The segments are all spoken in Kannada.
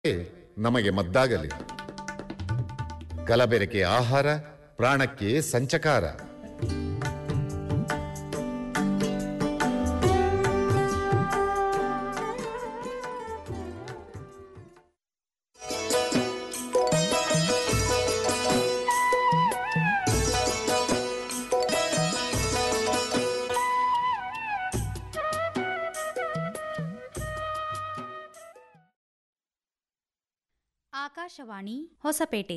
ನಮಗೆ ಮದ್ದಾಗಲಿ ಕಲಬೆರಕೆ ಆಹಾರ ಪ್ರಾಣಕ್ಕೆ ಸಂಚಕಾರ ಆಕಾಶವಾಣಿ ಹೊಸಪೇಟೆ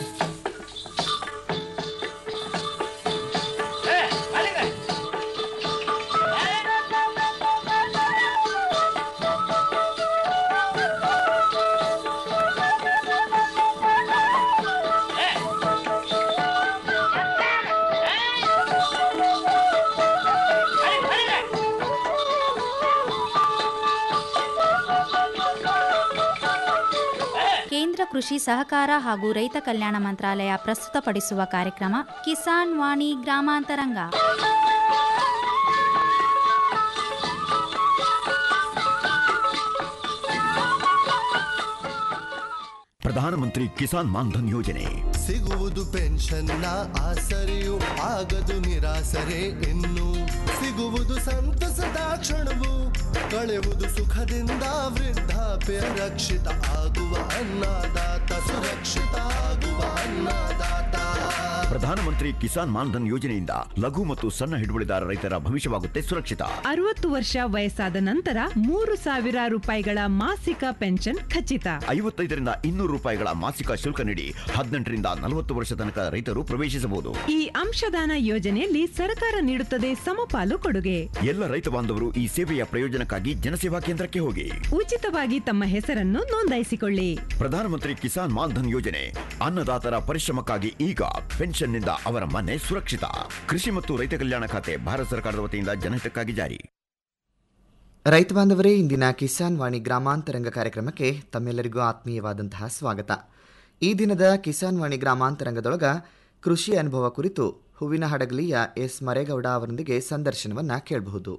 ಕೇಂದ್ರ ಕೃಷಿ ಸಹಕಾರ ಹಾಗೂ ರೈತ ಕಲ್ಯಾಣ ಮಂತ್ರಾಲಯ ಪ್ರಸ್ತುತಪಡಿಸುವ ಕಾರ್ಯಕ್ರಮ ಕಿಸಾನ್ ವಾಣಿ ಗ್ರಾಮಾಂತರಂಗ ಪ್ರಧಾನಮಂತ್ರಿ ಕಿಸಾನ್ ಮಾನ್ಧನ್ ಯೋಜನೆ ಸಿಗುವುದು ಪೆನ್ಷನ್ನ ಆಸರೆಯು ಆಗದು ನಿರಾಸರೆ ಇನ್ನು ಸಿಗುವುದು ಸಂತಸದ ಕ್ಷಣವು ಕಳೆವುದು ಸುಖದಿಂದ ವೃದ್ಧಾಪ್ಯ ರಕ್ಷಿತ ಆಗುವ ಅನ್ನದಾತ ಸುರಕ್ಷಿತ ಆಗುವ ಅನ್ನದಾತ ಪ್ರಧಾನಮಂತ್ರಿ ಕಿಸಾನ್ ಮಾನ್ಧನ್ ಯೋಜನೆಯಿಂದ ಲಘು ಮತ್ತು ಸಣ್ಣ ಹಿಡುವಳಿದಾರ ರೈತರ ಭವಿಷ್ಯವಾಗುತ್ತೆ ಸುರಕ್ಷಿತ ಅರವತ್ತು ವರ್ಷ ವಯಸ್ಸಾದ ನಂತರ ಮೂರು ಸಾವಿರ ರೂಪಾಯಿಗಳ ಮಾಸಿಕ ಪೆನ್ಷನ್ ಖಚಿತ ಐವತ್ತೈದರಿಂದ ಇನ್ನೂರು ರೂಪಾಯಿಗಳ ಮಾಸಿಕ ಶುಲ್ಕ ನೀಡಿ ಹದಿನೆಂಟರಿಂದ ನಲವತ್ತು ವರ್ಷ ತನಕ ರೈತರು ಪ್ರವೇಶಿಸಬಹುದು ಈ ಅಂಶದಾನ ಯೋಜನೆಯಲ್ಲಿ ಸರ್ಕಾರ ನೀಡುತ್ತದೆ ಸಮಪಾಲು ಕೊಡುಗೆ ಎಲ್ಲ ರೈತ ಬಾಂಧವರು ಈ ಸೇವೆಯ ಪ್ರಯೋಜನಕ್ಕಾಗಿ ಜನಸೇವಾ ಕೇಂದ್ರಕ್ಕೆ ಹೋಗಿ ಉಚಿತವಾಗಿ ತಮ್ಮ ಹೆಸರನ್ನು ನೋಂದಾಯಿಸಿಕೊಳ್ಳಿ ಪ್ರಧಾನಮಂತ್ರಿ ಕಿಸಾನ್ ಮಾನ್ಧನ್ ಯೋಜನೆ ಅನ್ನದಾತರ ಪರಿಶ್ರಮಕ್ಕಾಗಿ ಈಗ ಪೆನ್ಷನ್ನಿಂದ ಅವರ ಮನೆ ಸುರಕ್ಷಿತ ಕೃಷಿ ಮತ್ತು ರೈತ ಕಲ್ಯಾಣ ಖಾತೆ ಭಾರತ ಸರ್ಕಾರದ ವತಿಯಿಂದ ಜನಹಿತಕ್ಕಾಗಿ ಜಾರಿ ರೈತ ಬಾಂಧವರೇ ಇಂದಿನ ಕಿಸಾನ್ ವಾಣಿ ಗ್ರಾಮಾಂತರಂಗ ಕಾರ್ಯಕ್ರಮಕ್ಕೆ ತಮ್ಮೆಲ್ಲರಿಗೂ ಆತ್ಮೀಯವಾದಂತಹ ಸ್ವಾಗತ ಈ ದಿನದ ಕಿಸಾನ್ ವಾಣಿ ಗ್ರಾಮಾಂತರಂಗದೊಳಗ ಕೃಷಿ ಅನುಭವ ಕುರಿತು ಹೂವಿನ ಹಡಗಲಿಯ ಎಸ್ ಮರೇಗೌಡ ಅವರೊಂದಿಗೆ ಸಂದರ್ಶನವನ್ನ ಕೇಳಬಹುದು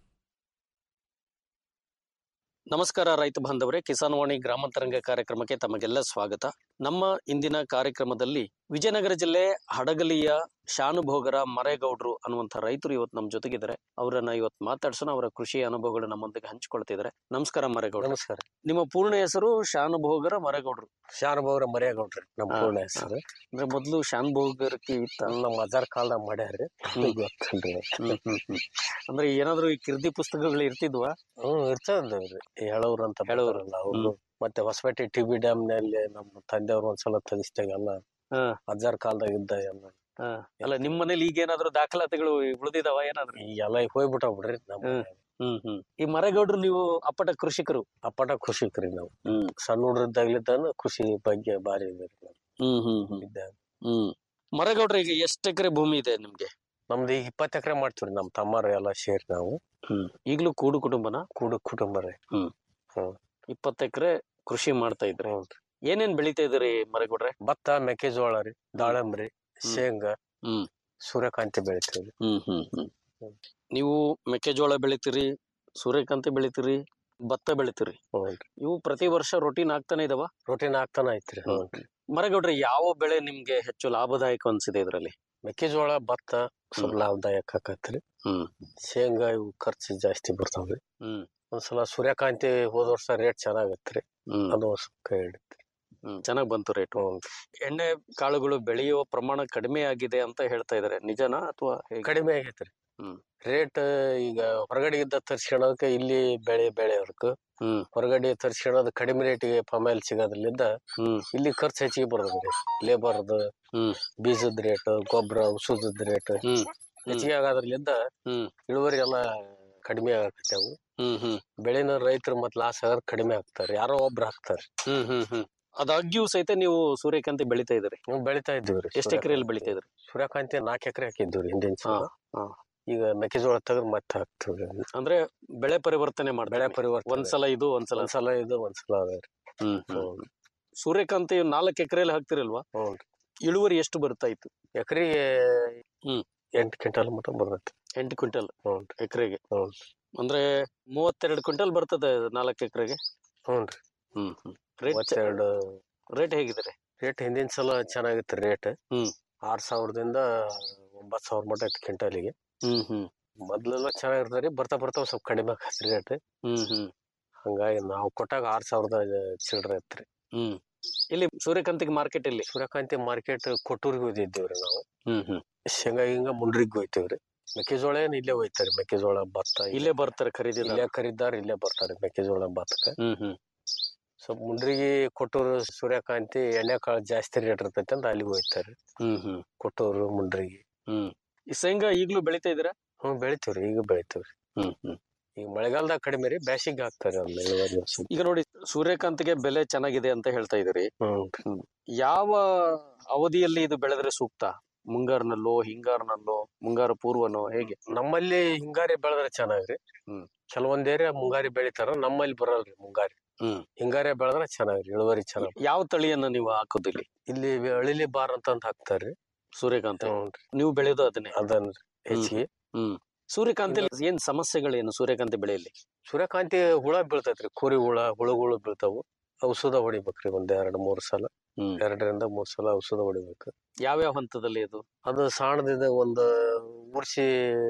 ನಮಸ್ಕಾರ ರೈತ ಬಾಂಧವರೇ ಕಿಸಾನ್ ವಾಣಿ ಗ್ರಾಮಾಂತರಂಗ ಕಾರ್ಯಕ್ರಮಕ್ಕೆ ತಮಗೆಲ್ಲ ಸ್ವಾಗತ ನಮ್ಮ ಇಂದಿನ ಕಾರ್ಯಕ್ರಮದಲ್ಲಿ ವಿಜಯನಗರ ಜಿಲ್ಲೆ ಹಡಗಲಿಯ ಶಾನುಭೋಗರ ಮರೇಗೌಡ್ರು ಅನ್ನುವಂಥ ರೈತರು ಇವತ್ತು ನಮ್ಮ ಜೊತೆಗಿದ್ದಾರೆ ಅವರನ್ನ ಇವತ್ತು ಮಾತಾಡ್ಸೋಣ ಅವರ ಕೃಷಿ ಅನುಭವಗಳು ನಮ್ಮೊಂದಿಗೆ ಹಂಚಿಕೊಳ್ತಿದ್ದಾರೆ ನಮಸ್ಕಾರ ಮರೇಗೌಡ ನಮಸ್ಕಾರ ನಿಮ್ಮ ಪೂರ್ಣ ಹೆಸರು ಶಾನುಭೋಗರ ಮರೇಗೌಡ್ರು ಶಾನುಭಾವ್ರ ಮರ್ಯಾಗೌಡ್ರಿ ನಮ್ಮ ಹಾ, ಪೂರ್ಣ ಹೆಸರು ಅಂದ್ರೆ ಮೊದಲು ಶಾನುಭೋಗರಕ್ಕೆ ಇತ್ತ ನಮ್ಮ ಅಜಾರ್ ಕಾಲ್ದಾಗ ಮಾಡ್ಯಾರ್ರಿ ಹ್ಮ್. ಗೊತ್ತಲ್ರಿ ಹ್ಮ್, ಹ್ಮ್, ಹ್ಮ್. ಅಂದ್ರೆ ಏನಾದ್ರು ಈ ಕಿರ್ದಿ ಪುಸ್ತಕಗಳು ಇರ್ತಿದ್ವಾ ಹ್ಮ್ ಇರ್ತದ್ರಿ ಹೇಳೋರು ಅಂತ ಹೇಳೋರು. ಬರ್ತಾರಲ್ಲ ಅವ್ರು ಮತ್ತೆ ಹೊಸಪೇಟೆ ಟಿ ಬಿ ಡ್ಯಾಮ್ ನಲ್ಲಿ ನಮ್ಮ ತಂದೆಯವ್ರು ಒಂದ್ಸಲ ತೆಗಿಸ್ದಾಗೆಲ್ಲ ಹಾ. ಅಜಾರ್ ಕಾಲ್ದಾಗ ಇದ್ದ ಎಲ್ಲ ಹಾ. ಅಲ್ಲ ನಿಮ್ ಮನೇಲಿ ಈಗ ಏನಾದ್ರು ದಾಖಲಾತಿಗಳು ಉಳಿದಿದಾವ ಏನಾದ್ರು ಈಗೆಲ್ಲ ಹೋಗ್ಬಿಟ್ಟಾವ್ ಬಿಡ್ರಿ ನಮ್ಮ ಹ್ಮ್. ಹ್ಮ್ ಹ್ಮ್ ಈ ಮರೇಗೌಡ್ರು ನೀವು ಅಪ್ಪಟ ಕೃಷಿಕರು ಅಪ್ಪಟ ಖುಷಿಕ್ರಿ ನಾವು ಹ್ಮ್ ಸಣ್ಣ ಹುಡ್ರದ್ದಾಗ್ಲಿದ್ದಾನು ಖುಷಿ ಬಗ್ಗೆ ಬಾರಿ ಇದೆ ಹ್ಮ್ ಹ್ಮ್ ಹ್ಮ್ ಇದ್ದ ಹ್ಮ್ ಮರೇಗೌಡ್ರ ಈಗ ಎಷ್ಟ್ ಎಕರೆ ಭೂಮಿ ಇದೆ ನಿಮ್ಗೆ ನಮ್ದು ಈಗ ಇಪ್ಪತ್ತು ಎಕರೆ ಮಾಡ್ತೀವ್ರಿ ನಮ್ಮ ತಮ್ಮರು ಎಲ್ಲ ಸೇರಿ ನಾವು ಹ್ಮ್ ಈಗ್ಲೂ ಕೂಡು ಕುಟುಂಬನ ಕೂಡು ಕುಟುಂಬ ರೀ ಇಪ್ಪತ್ತು ಎಕರೆ ಕೃಷಿ ಮಾಡ್ತಾ ಇದ್ರೆ ಹ್ಞೂ ಏನೇನ್ ಬೆಳಿತಾ ಇದ್ರಿ ಮರೇಗೌಡ್ರೆ ಭತ್ತ ಮೆಕ್ಕೆಜೋಳ ರೀ ದಾಳಂಬ್ರಿ ಶೇಂಗಾ ಹ್ಮ್. ಸೂರ್ಯಕಾಂತಿ ಬೆಳಿತೀವಿ ಹ್ಮ್ ಹ್ಮ್ ಹ್ಮ್ ನೀವು ಮೆಕ್ಕೆಜೋಳ ಬೆಳಿತೀರಿ ಸೂರ್ಯಕಾಂತಿ ಬೆಳಿತೀರಿ ಭತ್ತ ಬೆಳಿತೀರಿ ಹ್ಞೂನ್ರಿ ಇವು ಪ್ರತಿ ವರ್ಷ ರೊಟೀನ್ ಆಗ್ತಾನೆ ಇದಾವ ರೊಟೀನ್ ಆಗ್ತಾನ ಐತ್ರಿ ಹ್ಞೂನ್ರಿ ಮರೇಗೌಡ್ರೆ ಯಾವ ಬೆಳೆ ನಿಮ್ಗೆ ಹೆಚ್ಚು ಲಾಭದಾಯಕ ಅನ್ಸಿದೆ ಇದ್ರಲ್ಲಿ ಮೆಕ್ಕೆಜೋಳ ಭತ್ತ ಸ್ವಲ್ಪ ಲಾಭದಾಯಕ ಆಕತ್ರಿ ಹ್ಮ್ ಶೇಂಗಾ ಇವು ಖರ್ಚು ಜಾಸ್ತಿ ಬರ್ತಾವ್ರಿ ಹ್ಮ್ ಒಂದ್ಸಲ ಸೂರ್ಯಕಾಂತಿ ಹೋದ ವರ್ಷ ರೇಟ್ ಚೆನ್ನಾಗತ್ರಿ ಹ್ಮ್ ಅದು ವರ್ಷ ಕೈ ಹಿಡಿತ್ರಿ ಹ್ಮ್ ಚೆನ್ನಾಗ್ ಬಂತು ರೇಟ್ ಹ್ಞೂನ್ರಿ. ಎಣ್ಣೆ ಕಾಳುಗಳು ಬೆಳೆಯುವ ಪ್ರಮಾಣ ಕಡಿಮೆ ಆಗಿದೆ ಅಂತ ಹೇಳ್ತಾ ಇದಾರೆ ನಿಜನಾ ಅಥವಾ ಕಡಿಮೆ ಆಗೈತ್ರಿ ಹ್ಮ್. ರೇಟ್ ಈಗ ಹೊರಗಡೆ ಇದ್ದ ತರ್ಸ್ಕೊಳೋದಕ್ಕೆ ಇಲ್ಲಿ ಬೆಳೆ ಬೆಳೆಯೋರ್ಕು ಹ್ಮ್ ಹೊರಗಡೆ ತರ್ಸ್ಕೊಳೋದು ಕಡಿಮೆ ರೇಟಿಗೆ ಪಮೇಲ್ ಸಿಗೋದ್ರಲ್ಲಿಂದ ಹ್ಮ್ ಇಲ್ಲಿ ಖರ್ಚು ಹೆಚ್ಚಿಗೆ ಬರ್ತದ್ರಿ ಲೇಬರ್ದು ಹ್ಮ್. ಬೀಜದ ರೇಟ್ ಗೊಬ್ಬರ ಔಷಧದ ರೇಟ್ ಹ್ಮ್ ಹೆಚ್ಚಿಗೆ ಆಗೋದ್ರಲ್ಲಿಂದ ಹ್ಮ್. ಇಳುವರಿ ಎಲ್ಲ ಕಡಿಮೆ ಆಗತ್ತವು ಹ್ಮ್ ಹ್ಮ್ ಬೆಳೆನ ರೈತರು ಮತ್ ಲಾಸ್ ಆಗೋದ್ ಕಡಿಮೆ ಆಗ್ತಾರೆ ಯಾರೋ ಒಬ್ರು ಹಾಕ್ತಾರೆ ಹ್ಮ್ ಹ್ಮ್ ಹ್ಮ್ ಅದಾಗ್ಯೂ ಸಹಿತ ನೀವು ಸೂರ್ಯಕಾಂತಿ ಬೆಳಿತಾ ಇದ್ರಿ ನಾವು ಬೆಳಿತಾ ಇದ್ದೀವ್ರಿ ಎಷ್ಟ್ ಎಕರೆಯಲ್ಲಿ ಬೆಳಿತಾ ಇದ್ರಿ ಸೂರ್ಯಕಾಂತಿ ನಾಲ್ಕು ಎಕರೆ ಹಾಕಿದ್ದೀವ್ರಿ ಹಿಂದಿನ ಸಲ ಹಾ, ಹಾ. ಈಗ ಮೆಕ್ಕೆಜೋಳ ತೆಗೆದು ಮತ್ತೆ ಹಾಕ್ತಿವ್ರಿ ಅಂದ್ರೆ ಬೆಳೆ ಪರಿವರ್ತನೆ ಮಾಡ್ತಾರೆ ಬೆಳೆ ಪರಿವರ್ತನೆ ಒಂದ್ಸಲ ಇದು ಒಂದ್ಸಲ ಒಂದ್ಸಲ ಇದು ಒಂದ್ಸಲ ಅದ ರೀ ಹ್ಮ್ ಹ್ಮ್ ಸೂರ್ಯಕಾಂತಿ ನಾಲ್ಕು ಎಕರೆಯಲ್ಲಿ ಹಾಕ್ತಿರಲ್ವಾ ಹ್ಞೂ ಇಳುವರಿ ಎಷ್ಟು ಬರ್ತಾ ಇತ್ತು ಎಕರೆಗೆ ಹ್ಮ್. ಎಂಟು ಕ್ವಿಂಟಲ್ ಮಟ್ಟ ಬರ್ತೈತಿ ಎಂಟು ಕ್ವಿಂಟಲ್ ಹ್ಞೂ ಎಕರೆಗೆ ಹ್ಞೂ ಅಂದ್ರೆ ಮೂವತ್ತೆರಡು ಕ್ವಿಂಟಲ್ ಬರ್ತದೆ ನಾಲ್ಕು ಎಕರೆಗೆ ಹ್ಞೂ ರೀ ಹ್ಮ್ ಹ್ಮ್ ರೇಟ್ ಮೂವತ್ತೆರಡು ರೇಟ್ ಹೇಗಿದೆ ರೇಟ್ ಹಿಂದಿನ ಸಲ ಚೆನ್ನಾಗಿತ್ತು ರೇಟ್ ಹ್ಮ್. ಆರ್ ಸಾವಿರದಿಂದ ಒಂಬತ್ತು ಸಾವಿರ ಮಟ್ಟ ಇತ್ತು ಕ್ವಿಂಟಲಿಗೆ ಹ್ಮ್ ಹ್ಮ್ ಮೊದ್ಲೆಲ್ಲ ಚೆನ್ನಾಗಿರ್ತಾರೆ ಬರ್ತಾ ಬರ್ತಾ ಒಂದ್ ಸ್ವಲ್ಪ ಕಡಿಮೆ ಆಗತ್ತೆ ರೇಟ್ ಹ್ಮ್ ಹ್ಮ್ ಹಂಗಾಗಿ ನಾವು ಕೊಟ್ಟಾಗ ಆರ್ ಸಾವಿರದ ಚಿಲ್ಲರೆ ಇತ್ರಿ ಹ್ಮ್ ಇಲ್ಲಿ ಸೂರ್ಯಕಾಂತಿಗೆ ಮಾರ್ಕೆಟ್ ಇಲ್ಲಿ ಸೂರ್ಯಕಾಂತಿ ಮಾರ್ಕೆಟ್ ಕೊಟ್ಟೂರಿಗೆ ಹೋಗಿದ್ದೀವ್ರಿ ನಾವು ಹ್ಮ್ ಹ್ಮ್ ಶೇಂಗಾ ಹಿಂಗ ಮುಂಡ್ರಿಗೆ ಹೋಯ್ತೀವ್ರಿ ಮೆಕ್ಕೆಜೋಳ ಏನ್ ಇಲ್ಲೇ ಹೋಯ್ತಾರೆ ಮೆಕ್ಕೆಜೋಳ ಭತ್ತ ಇಲ್ಲೇ ಬರ್ತಾರೆ ಖರೀದಿ ಇಲ್ಲೇ ಖರೀದಾರ ಇಲ್ಲೇ ಬರ್ತಾರೆ ಮೆಕ್ಕೆಜೋಳ ಭತ್ತಕ್ಕೆ ಹ್ಮ್ ಹ್ಮ್ ಸ್ವಲ್ಪ ಮುಂಡ್ರಿಗೆ ಕೊಟ್ಟೂರು ಸೂರ್ಯಕಾಂತಿ ಎಣ್ಣೆಕಾಳು ಜಾಸ್ತಿ ರೇಟ್ ಇರ್ತೈತೆ ಅಂತ ಅಲ್ಲಿಗೆ ಹೋಯ್ತಾರೆ ಹ್ಮ್ ಹ್ಮ್ ಕೊಟ್ಟೂರು ಮುಂಡ್ರಿಗೆ ಹ್ಮ್ ಈ ಶೇಂಗಾ ಈಗ್ಲೂ ಬೆಳಿತಾ ಇದ್ದೀರಾ ಹ್ಮ್ ಬೆಳಿತೀವ್ರಿ ಈಗ ಬೆಳಿತೀವ್ರಿ ಹ್ಮ್ ಹ್ಮ್ ಈಗ ಮಳೆಗಾಲದಾಗ ಕಡಿಮೆ ರೀ ಬ್ಯಾಸಿಗೆ ಹಾಕ್ತಾರೆ ಅಲ್ಲ ಇಳುವರಿ ಒಂದ್ ಸ್ವಲ್ಪ. ಈಗ ನೋಡಿ ಸೂರ್ಯಕಾಂತಿಗೆ ಬೆಲೆ ಚೆನ್ನಾಗಿದೆ ಅಂತ ಹೇಳ್ತಾ ಇದ್ದೀರಿ ಹ್ಮ್ ಯಾವ ಅವಧಿಯಲ್ಲಿ ಇದು ಬೆಳೆದ್ರೆ ಸೂಕ್ತ ಮುಂಗಾರಿನಲ್ಲೋ ಹಿಂಗಾರಿನಲ್ಲೋ ಮುಂಗಾರು ಪೂರ್ವನೋ ಹೇಗೆ ನಮ್ಮಲ್ಲಿ ಹಿಂಗಾರಿ ಬೆಳೆದ್ರೆ ಚೆನ್ನಾಗ್ರಿ ಹ್ಮ್. ಕೆಲವೊಂದ್ ಏರಿಯಾ ಮುಂಗಾರಿ ಬೆಳಿತಾರ ನಮ್ಮಲ್ಲಿ ಬರಲ್ರಿ ಮುಂಗಾರಿ ಹ್ಮ್. ಹಿಂಗಾರಿ ಬೆಳೆದ್ರೆ ಚೆನ್ನಾಗ್ರಿ ಇಳುವರಿ ಚೆನ್ನಾಗ್ ಯಾವ ತಳಿಯನ್ನ ನೀವು ಹಾಕೋದು ಇಲ್ಲಿ ಇಲ್ಲಿ ಅಳಿಲಿ ಬಾರ್ ಅಂತ ಹಾಕ್ತಾರ್ರಿ ಸೂರ್ಯಕಾಂತಿ ಹ್ಞೂನ್ರಿ ನೀವು ಬೆಳೆಯೋದು ಅದನ್ನೇ ಅದನ್ರಿ ಹೆಚ್ಚಿಗೆ ಹ್ಮ್ ಸೂರ್ಯಕಾಂತಿ ಏನ್ ಸಮಸ್ಯೆಗಳೇನು ಸೂರ್ಯಕಾಂತಿ ಬೆಳೆಯಲ್ಲಿ ಸೂರ್ಯಕಾಂತಿ ಹುಳ ಬೀಳ್ತೈತ್ರಿ ಕುರಿ ಹುಳ ಹುಳುಗಳು ಬೀಳ್ತಾವು ಔಷಧ ಹೊಡಿಬೇಕ್ರಿ ಒಂದ್ ಎರಡ್ ಮೂರ್ ಸಲ ಹ್ಮ್. ಎರಡರಿಂದ ಮೂರ್ ಸಲ ಔಷಧ ಹೊಡಿಬೇಕು ಯಾವ್ಯಾವ ಹಂತದಲ್ಲಿ ಅದು ಅದು ಸಣ್ಣದಿಂದ ಒಂದ್ ಉರ್ಸಿ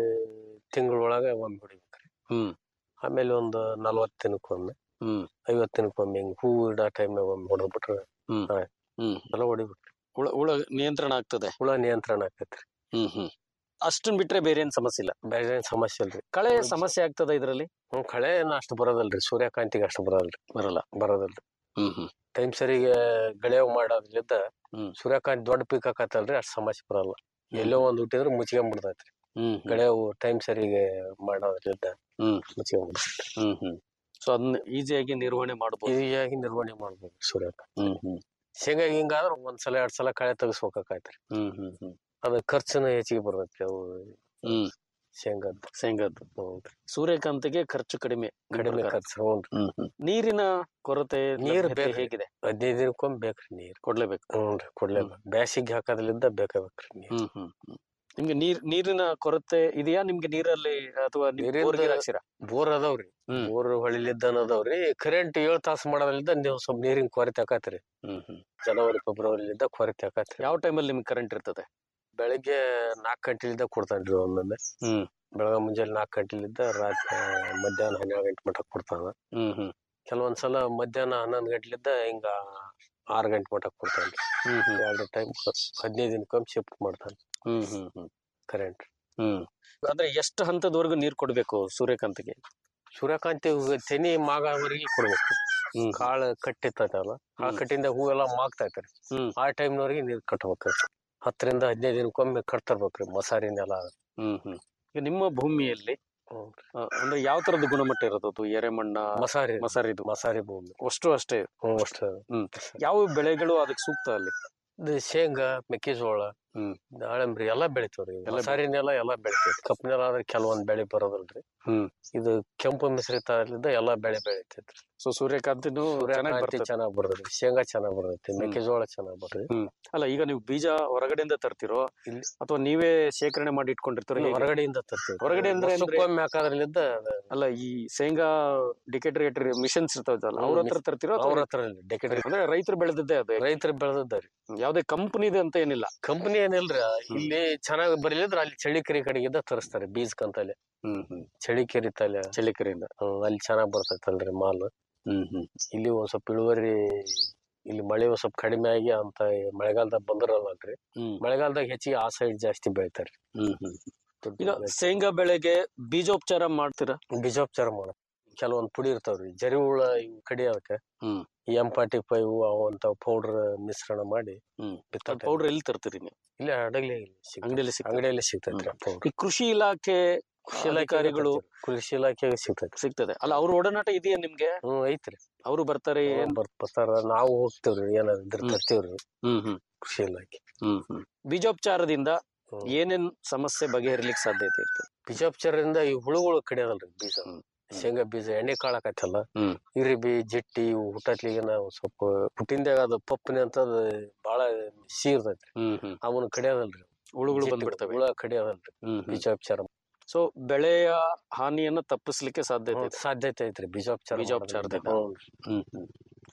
ತಿಂಗಳೊಳಗ ಒಮ್ಮೆ ಹೊಡಿಬೇಕ್ರಿ ಹ್ಮ್ ಆಮೇಲೆ ಒಂದು ನಲ್ವತ್ತು ದಿನಕ್ಕೊಮ್ಮೆ ಹ್ಮ್ ಐವತ್ತು ದಿನಕ್ಕೊಮ್ಮೆ ಹಿಂಗ್ ಹೂ ಇಡೋ ಟೈಮ್ನಾಗ ಒಮ್ಮೆ ಹೊಡೆದ್ಬಿಟ್ರೆ ಹ್ಮ್ ಹಾ. ಹ್ಮ್ ಎಲ್ಲ ಹೊಡಿಬೇಕ್ರಿ ಹುಳ ಹುಳ ನಿಯಂತ್ರಣ ಆಗ್ತದೆ ಹುಳ ನಿಯಂತ್ರಣ ಆಕೈತ್ರಿ ಹ್ಮ್ ಹ್ಮ್ ಅಷ್ಟನ್ ಬಿಟ್ರೆ ಬೇರೆ ಏನ್ ಸಮಸ್ಯೆ ಇಲ್ಲ ಬೇರೆ ಏನ್ ಸಮಸ್ಯೆ ಇಲ್ರಿ ಕಳೆ ಹುಳ ಸಮಸ್ಯೆ ಆಗ್ತದ ಇದ್ರಲ್ಲಿ ಹ್ಮ್ ಕಳೆ ಏನ್ ಅಷ್ಟು ಬರೋದಲ್ರಿ ಸೂರ್ಯಕಾಂತಿಗೆ ಅಷ್ಟು ಬರೋದಲ್ರಿ ಬರಲ್ಲ ಬರೋದಲ್ರಿ ಹ್ಮ್ ಹ್ಮ್ ಟೈಮ್ ಸರಿಗೆ ಬೆಳೆವ್ ಮಾಡೋದ್ರಿಂದ ಹ್ಮ್. ಸೂರ್ಯಕಾಂತಿ ದೊಡ್ಡ ಪೀಕ್ ಆಕತ್ತಲ್ರಿ ಅಷ್ಟ್ ಸಮಸ್ಯೆ ಬರಲ್ಲ ಎಲ್ಲೋ ಒಂದ್ ಹುಟ್ಟಿದ್ರೆ ಮುಚ್ಕೊಂಡ್ಬಿಡ್ತೈತ್ರಿ ಹ್ಮ್ ಗಳೆವು ಟೈಮ್ ಸರಿಗೆ ಮಾಡೋದ್ರಿಂದ ಹ್ಮ್ ಮುಚ್ಕೊಂಡ್ಬಿಡ್ತೈತ್ರಿ ಹ್ಮ್ ಹ್ಮ್ ಸೊ ಅದನ್ನ ಈಸಿಯಾಗಿ ನಿರ್ವಹಣೆ ಮಾಡಬಹುದು ಈಸಿಯಾಗಿ ನಿರ್ವಹಣೆ ಮಾಡ್ಬೋದು ಸೂರ್ಯಕಾಂತಿ ಹ್ಮ್ ಹ್ಮ್ ಶೇಂಗಾ ಹಿಂಗಾದ್ರ ಒಂದ್ಸಲ ಎರಡ್ ಸಲ ಕಳೆ ತೆಗಿಸ್ಬೇಕಾಕೈತ್ರಿ ಹ್ಮ್ ಹ್ಮ್ ಹ್ಮ್ ಅದ ಖರ್ಚುನು ಹೆಚ್ಚಿಗೆ ಬರ್ತೈತ್ರಿ ಅವು ಹ್ಮ್ ಶೇಂಗಾದ್ ಶೇಂಗಾದ್ದು ಹ್ಞೂನ್ರಿ. ಸೂರ್ಯಕಾಂತಿಗೆ ಖರ್ಚು ಕಡಿಮೆ ನಿಮ್ ಕಡಿಮೆ ಪ್ರಕಾರ. ಖರ್ಚು ಹ್ಞೂನ್ರಿ ಹ್ಮ್ ಹ್ಮ್ ನೀರಿನ ಕೊರತೆ ನೀರ್ ಲಭ್ಯತೆ ಬೇಕ್ರಿ. ಹೇಗಿದೆ ಹದಿನೈದು ದಿನಕ್ಕೊಮ್ಮೆ ಬೇಕ್ರಿ ನೀರ್ ಕೊಡ್ಲೇಬೇಕು ಹ್ಞೂನ್ರಿ ಕೊಡ್ಲೇಬೇಕು ಬ್ಯಾಸಿಗೆ ಹಾಕೋದ್ರಿಂದ ಬೇಕಾಗ್ಬೇಕ್ರಿ ನೀರ್ ಹ್ಮ್ ಹ್ಮ್ ಹ್ಮ್ ನಿಮ್ಗೆ ನೀರ್ ನೀರಿನ ಕೊರತೆ ಇದೆಯಾ ನಿಮ್ಗೆ ನೀರಲ್ಲಿ ಅಥವಾ ನಿಮ್ ನೀರಿಂದ- ಬೋರ್ಗೆ ಹಾಕ್ಸಿರಾ ಬೋರ್ ಅದಾವ್ರಿ ಹ್ಮ್. ಬೋರ್ ಹೊಳಿಲಿದ್ದಾನ ಅದಾವ್ರಿ ಕರೆಂಟ್ ಏಳ್ ತಾಸು ಮಾಡೋದ್ರಿಂದ ನೀವು ಸ್ವಲ್ಪ ನೀರಿನ ಕೊರತೆ ಆಕತ್ರಿ ಹ್ಮ್ ಹ್ಮ್ ಜನವರಿ ಫೆಬ್ರವರಿಲಿಂದ ಕೊರತೆ ಆಕತ್ರಿ ಯಾವ ಟೈಮಲ್ಲಿ ನಿಮ್ಗೆ ಕರೆಂಟ್ ಇರ್ತದೆ ಬೆಳಿಗ್ಗೆ ನಾಲ್ಕು ಗಂಟೆಲಿಂದ ಕೊಡ್ತಾನ್ರಿ ಒಮ್ಮೊಮ್ಮೆ ಹ್ಮ್ ಬೆಳಗ್ಗೆ ಮುಂಜಾನೆ ನಾಲ್ಕು ಗಂಟೆಲಿಂದ ರಾತ್ರಿ ಮಧ್ಯಾಹ್ನ ಹನ್ನೆರಡು ಗಂಟೆ ಮಟ್ಟ ಕೊಡ್ತಾನ ಹ್ಮ್ ಹ್ಮ್ ಕೆಲವೊಂದ್ಸಲ ಮಧ್ಯಾಹ್ನ ಹನ್ನೊಂದು ಗಂಟೆಲಿದ್ದ ಹಿಂಗ ಆರು ಗಂಟೆ ಮಟ್ಟ ಕೊಡ್ತಾನ್ರಿ ಹ್ಮ್ ಹ್ಮ್ ಎರಡು ಟೈಮ್ ಹದಿನೈದು ದಿನಕ್ಕೊಮ್ಮೆ ಶಿಫ್ಟ್ ಮಾಡ್ತಾನೆ ಹ್ಮ್ ಹ್ಮ್ ಹ್ಮ್ ಕರೆಂಟ್ ಹ್ಮ್ ಅಂದ್ರೆ ಎಷ್ಟು ಹಂತದವರೆಗೂ ನೀರ್ ಕೊಡ್ಬೇಕು ಸೂರ್ಯಕಾಂತಿಗೆ ಸೂರ್ಯಕಾಂತಿ ಹೂ- ತೆನಿ ಮಾಗವರೆಗೆ ಕೊಡ್ಬೇಕು ಹ್ಮ್ ಕಾಳು ಕಟ್ಟಿರ್ತೈತಲ್ಲ ಕಾಳು ಹ್ಮ್. ಕಟ್ಟಿಂದ ಹೂವೆಲ್ಲ ಮಾಗ್ತೈತ್ರಿ ಹ್ಮ್. ಆ ಟೈಮ್ನವ್ರಿಗೆ ನೀರ್ ಕಟ್ಬೇಕು ಹತ್ತರಿಂದ ಹದಿನೈದು ದಿನಕ್ಕೊಮ್ಮೆ ಕಟ್ತಿರ್ಬೇಕ್ರಿ ಮಸಾರಿ ನೆಲ ಹ್ಮ್ ಹ್ಮ್ ಈಗ ನಿಮ್ಮ ಭೂಮಿಯಲ್ಲಿ ಹ್ಞೂನ್ರಿ. ಆ, ಅಂದ್ರೆ ಯಾವ ತರದ ಗುಣಮಟ್ಟ ಇರೋದು ಅದು ಎರೆಮಣ್ಣ ಮಸಾರಿ ಮಸಾರಿದು ಮಸಾರಿ ಭೂಮಿ ಅಷ್ಟು ಅಷ್ಟೇ ಹ್ಞೂ ಅಷ್ಟು ಯಾವ ಬೆಳೆಗಳು ಅದಕ್ಕೆ ಸೂಕ್ತ ಅಲ್ಲಿ ಇದು ಶೇಂಗಾ ಮೆಕ್ಕೆಜೋಳ ಹ್ಮ್. ದಾಳಿಂಬ್ರಿ ಎಲ್ಲಾ ಬೆಳಿತಾವ್ರಿ ಎಲ್ಲ ಮಸಾರಿ ನೆಲ ಎಲ್ಲಾ ಬೆಳಿತೈತಿ ಕಪ್ಪು ನೆಲ ಆದ್ರೆ ಕೆಲವೊಂದ್ ಬೆಳೆ ಬರೋದಲ್ರಿ ಹ್ಮ್. ಇದು ಕೆಂಪು ಮಿಶ್ರಿತ ಅಲ್ಲಿಂದ ಎಲ್ಲಾ ಬೆಳೆ ಬೆಳಿತೈತ್ರಿ ಸೊ ಸೂರ್ಯಕಾಂತಿನೂ ಚೆನ್ನಾಗಿ ಸೂರ್ಯಕಾಂತಿ ಬರ್ತದೆ ಚೆನ್ನಾಗ್ ಬರ್ತೈತಿ ಶೇಂಗಾ ಚೆನ್ನಾಗ್ ಬರ್ತೈತಿ ಹ್ಮ್. ಮೆಕ್ಕೆಜೋಳ ಚೆನ್ನಾಗ್ ಬರ್ತೈತಿ ಅಲ್ಲ ಈಗ ನೀವು ಬೀಜ ಹೊರಗಡೆಯಿಂದ ತರ್ತಿರೋ ಇಲ್ಲಿ. ಅಥವಾ ನೀವೇ ಶೇಖರಣೆ ಮಾಡಿ ಇಟ್ಕೊಂಡಿರ್ತೀರೋ ಹೇಗೆ? ಹೊರಗಡೆಯಿಂದ ತರ್ತೀವಿ ಹೊರಗಡೆ ಅಂದ್ರೆ ಅಂದ್ರೆ- ವರ್ಷಕ್ಕೊಮ್ಮೆ ಹಾಕೋದ್ರಲ್ಲಿಂದ ಅಲ್ಲ ಈ ಶೇಂಗಾ ಡಿಕೆಟರೇಟರ್ ಮಿಷನ್ಸ್ ಇರ್ತಾವಲ್ಲ ಅವ್ರ ಹತ್ರ ತರ್ತಿರೋ ಅವ್ರ ಅಥವಾ ಹತ್ರ ಡೆಕೆಟ್ ಅಂದ್ರೆ ರೈತರು ಬೆಳೆದಿದ್ದೇ ಅದು ರೈತರು ಬೆಳೆದದ್ದಾರಿ ಯಾವ್ದೇ ಕಂಪನಿದೆ ಅಂತ ಏನಿಲ್ಲ ಕಂಪನಿ ಏನಿಲ್ರಿ ಇಲ್ಲಿ ಚೆನ್ನಾಗ್ ಬರಲಿದ್ರ ಅಲ್ಲಿ ಚಳಿಕೆರೆ ಕಡೆಗಿದ್ದ ತರಿಸ್ತಾರೆ ಬೀಜಕ್ಕಂತಲ್ಲಿ ಹ್ಮ್ ಹ್ಮ್ ಚಳಿಕೆರೆ ತಲೆ ಚಳಿಕೆರೆಯಿಂದ ಹ್ಮ್, ಅಲ್ಲಿ ಚೆನ್ನಾಗ್ ಬರ್ತೈತಲ್ರಿ ಮಾಲ್ ಹ್ಮ್ ಹ್ಮ್ ಇಲ್ಲಿ ಒಂದ್ ಸ್ವಲ್ಪ ಇಳುವರಿ ಇಲ್ಲಿ ಮಳೆ ಒಂದ್ ಸ್ವಲ್ಪ ಕಡಿಮೆ ಆಗಿ ಅಂತ ಮಳೆಗಾಲದಾಗ ಬಂದಿರಲ್ಲಲ್ರಿ ಹ್ಮ್ ಮಳೆಗಾಲದಾಗ ಹೆಚ್ಚಿಗೆ ಆ ಸೈಡ್ ಜಾಸ್ತಿ ಬೆಳಿತಾರ್ರಿ ಹ್ಮ್ ಹ್ಮ್ ದೊಡ್ಡ ಈಗ ಬೆಳೆ. ಶೇಂಗಾ ಬೆಳೆಗೆ ಬೀಜೋಪಚಾರ ಮಾಡ್ತೀರಾ ಬೀಜೋಪಚಾರ ಮಾಡ ಕೆಲವೊಂದ್ ಪುಡಿ ಇರ್ತಾವ್ರಿ ಜರಿ ಹುಳ ಇವು ಕಡಿಯೋದಕ್ಕೆ ಹ್ಮ್. ಎಂ ಫಾರ್ಟಿ ಫೈವ್ ಅವಂತ ಪೌಡರ್ ಮಿಶ್ರಣ ಮಾಡಿ ಹ್ಮ್. ಬಿತ್ತಾಕ ಪೌಡರ್ ಎಲ್ಲಿ ತರ್ತೀರಿ ನೀವು ಇಲ್ಲಿ ಹಡಗ್ಲಿ ಅಂಗಡಿಯಲ್ಲಿ ಸಿಗ್ತದೆ? ಅಂಗಡಿಯಲ್ಲಿ ಸಿಗ್ತೈತ್ರಿ ಪೌಡರ್ ಈ ಕೃಷಿ ಇಲಾಖೆ ಕೃಷಿ ಅಧಿಕಾರಿಗಳು ಕೃಷಿ ಇಲಾಖೆಗೆ ಸಿಗ್ತೈತ್ರಿ ಸಿಗ್ತದೆ ಅಲ್ಲ ಅವ್ರ ಒಡನಾಟ ಇದೆಯಾ ನಿಮ್ಗೆ ಹ್ಮ್ ಐತ್ರಿ ಅವರು ಬರ್ತಾರೆ ಏನ್ ಬರ್ತ ಬರ್ತಾರ ನಾವು ಹೋಗ್ತೇವ್ರಿ ಏನಾದ್ರು ಇದ್ರ ಹ್ಮ್. ತರ್ತೀವ್ರಿ ಹ್ಮ್ ಹ್ಮ್ ಕೃಷಿ ಇಲಾಖೆ ಹ್ಮ್ ಹ್ಮ್ ಬೀಜೋಪಚಾರದಿಂದ ಹ್ಮ್. ಏನೇನ್ ಸಮಸ್ಯೆ ಬಗೆಹರಿಲಿಕ್ಕೆ ಸಾಧ್ಯತೆ ಇರ್ತದೆ ಬೀಜೋಪಚಾರದಿಂದ ಈ ಹುಳುಗಳು ಕಡಿಯೋದಲ್ರಿ ಬೀಜ ಹ್ಮ್. ಶೇಂಗಾ ಬೀಜ ಎಣ್ಣೆ ಕಾಳಕತ್ತಲ್ಲ ಹ್ಮ್. ಇರಿಬಿ ಜಿಟ್ಟಿ ಇವು ಹುಟ್ಟತ್ಲಿಗೆ ನಾವು ಸ್ವಲ್ಪ ಹುಟ್ಟಿಂದಾಗ ಅದು ಪಪ್ಪನೆ ಅಂತ ಬಾಳ ಸಿಹಿ ಇರ್ತೈತ್ರಿ ಹ್ಮ್ ಹ್ಮ್ ಅವನು ಕಡಿಯೋದಲ್ರಿ ಹುಳುಗಳು ಜಿಟ್ಟು, ಬಂದ್ಬಿಡ್ತವೆ ಹುಳ ಕಡಿಯೋದಲ್ರಿ ಹ್ಮ್ ಹ್ಮ್ ಬೀಜೋಪಚಾರ ಸೊ ಬೆಳೆಯ ಹಾನಿಯನ್ನ ತಪ್ಪಿಸ್ಲಿಕ್ಕೆ ಸಾಧ್ಯತೆ ಇದೆ ಸಾಧ್ಯತೆ ಐತ್ರಿ ಬೀಜೋಪಚಾರ ಬೀಜೋಪಚಾರದಿಂದ. ಮಾಡೋದ್ರಿಂದ. ಹ್ಞೂನ್ರಿ. ಹ್ಮ್ ಹ್ಮ್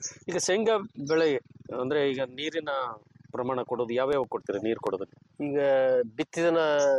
ಈಗ ಶೇಂಗಾ ಬೆಳೆ ಅಂದ್ರೆ ಈಗ ನೀರಿನ ಪ್ರಮಾಣ ಕೊಡೋದು ಯಾವ್ಯಾವ ಕೊಡ್ತೀರಾ ನೀರು ಕೊಡೋದು ಈಗ ಬಿತ್ತಿದನ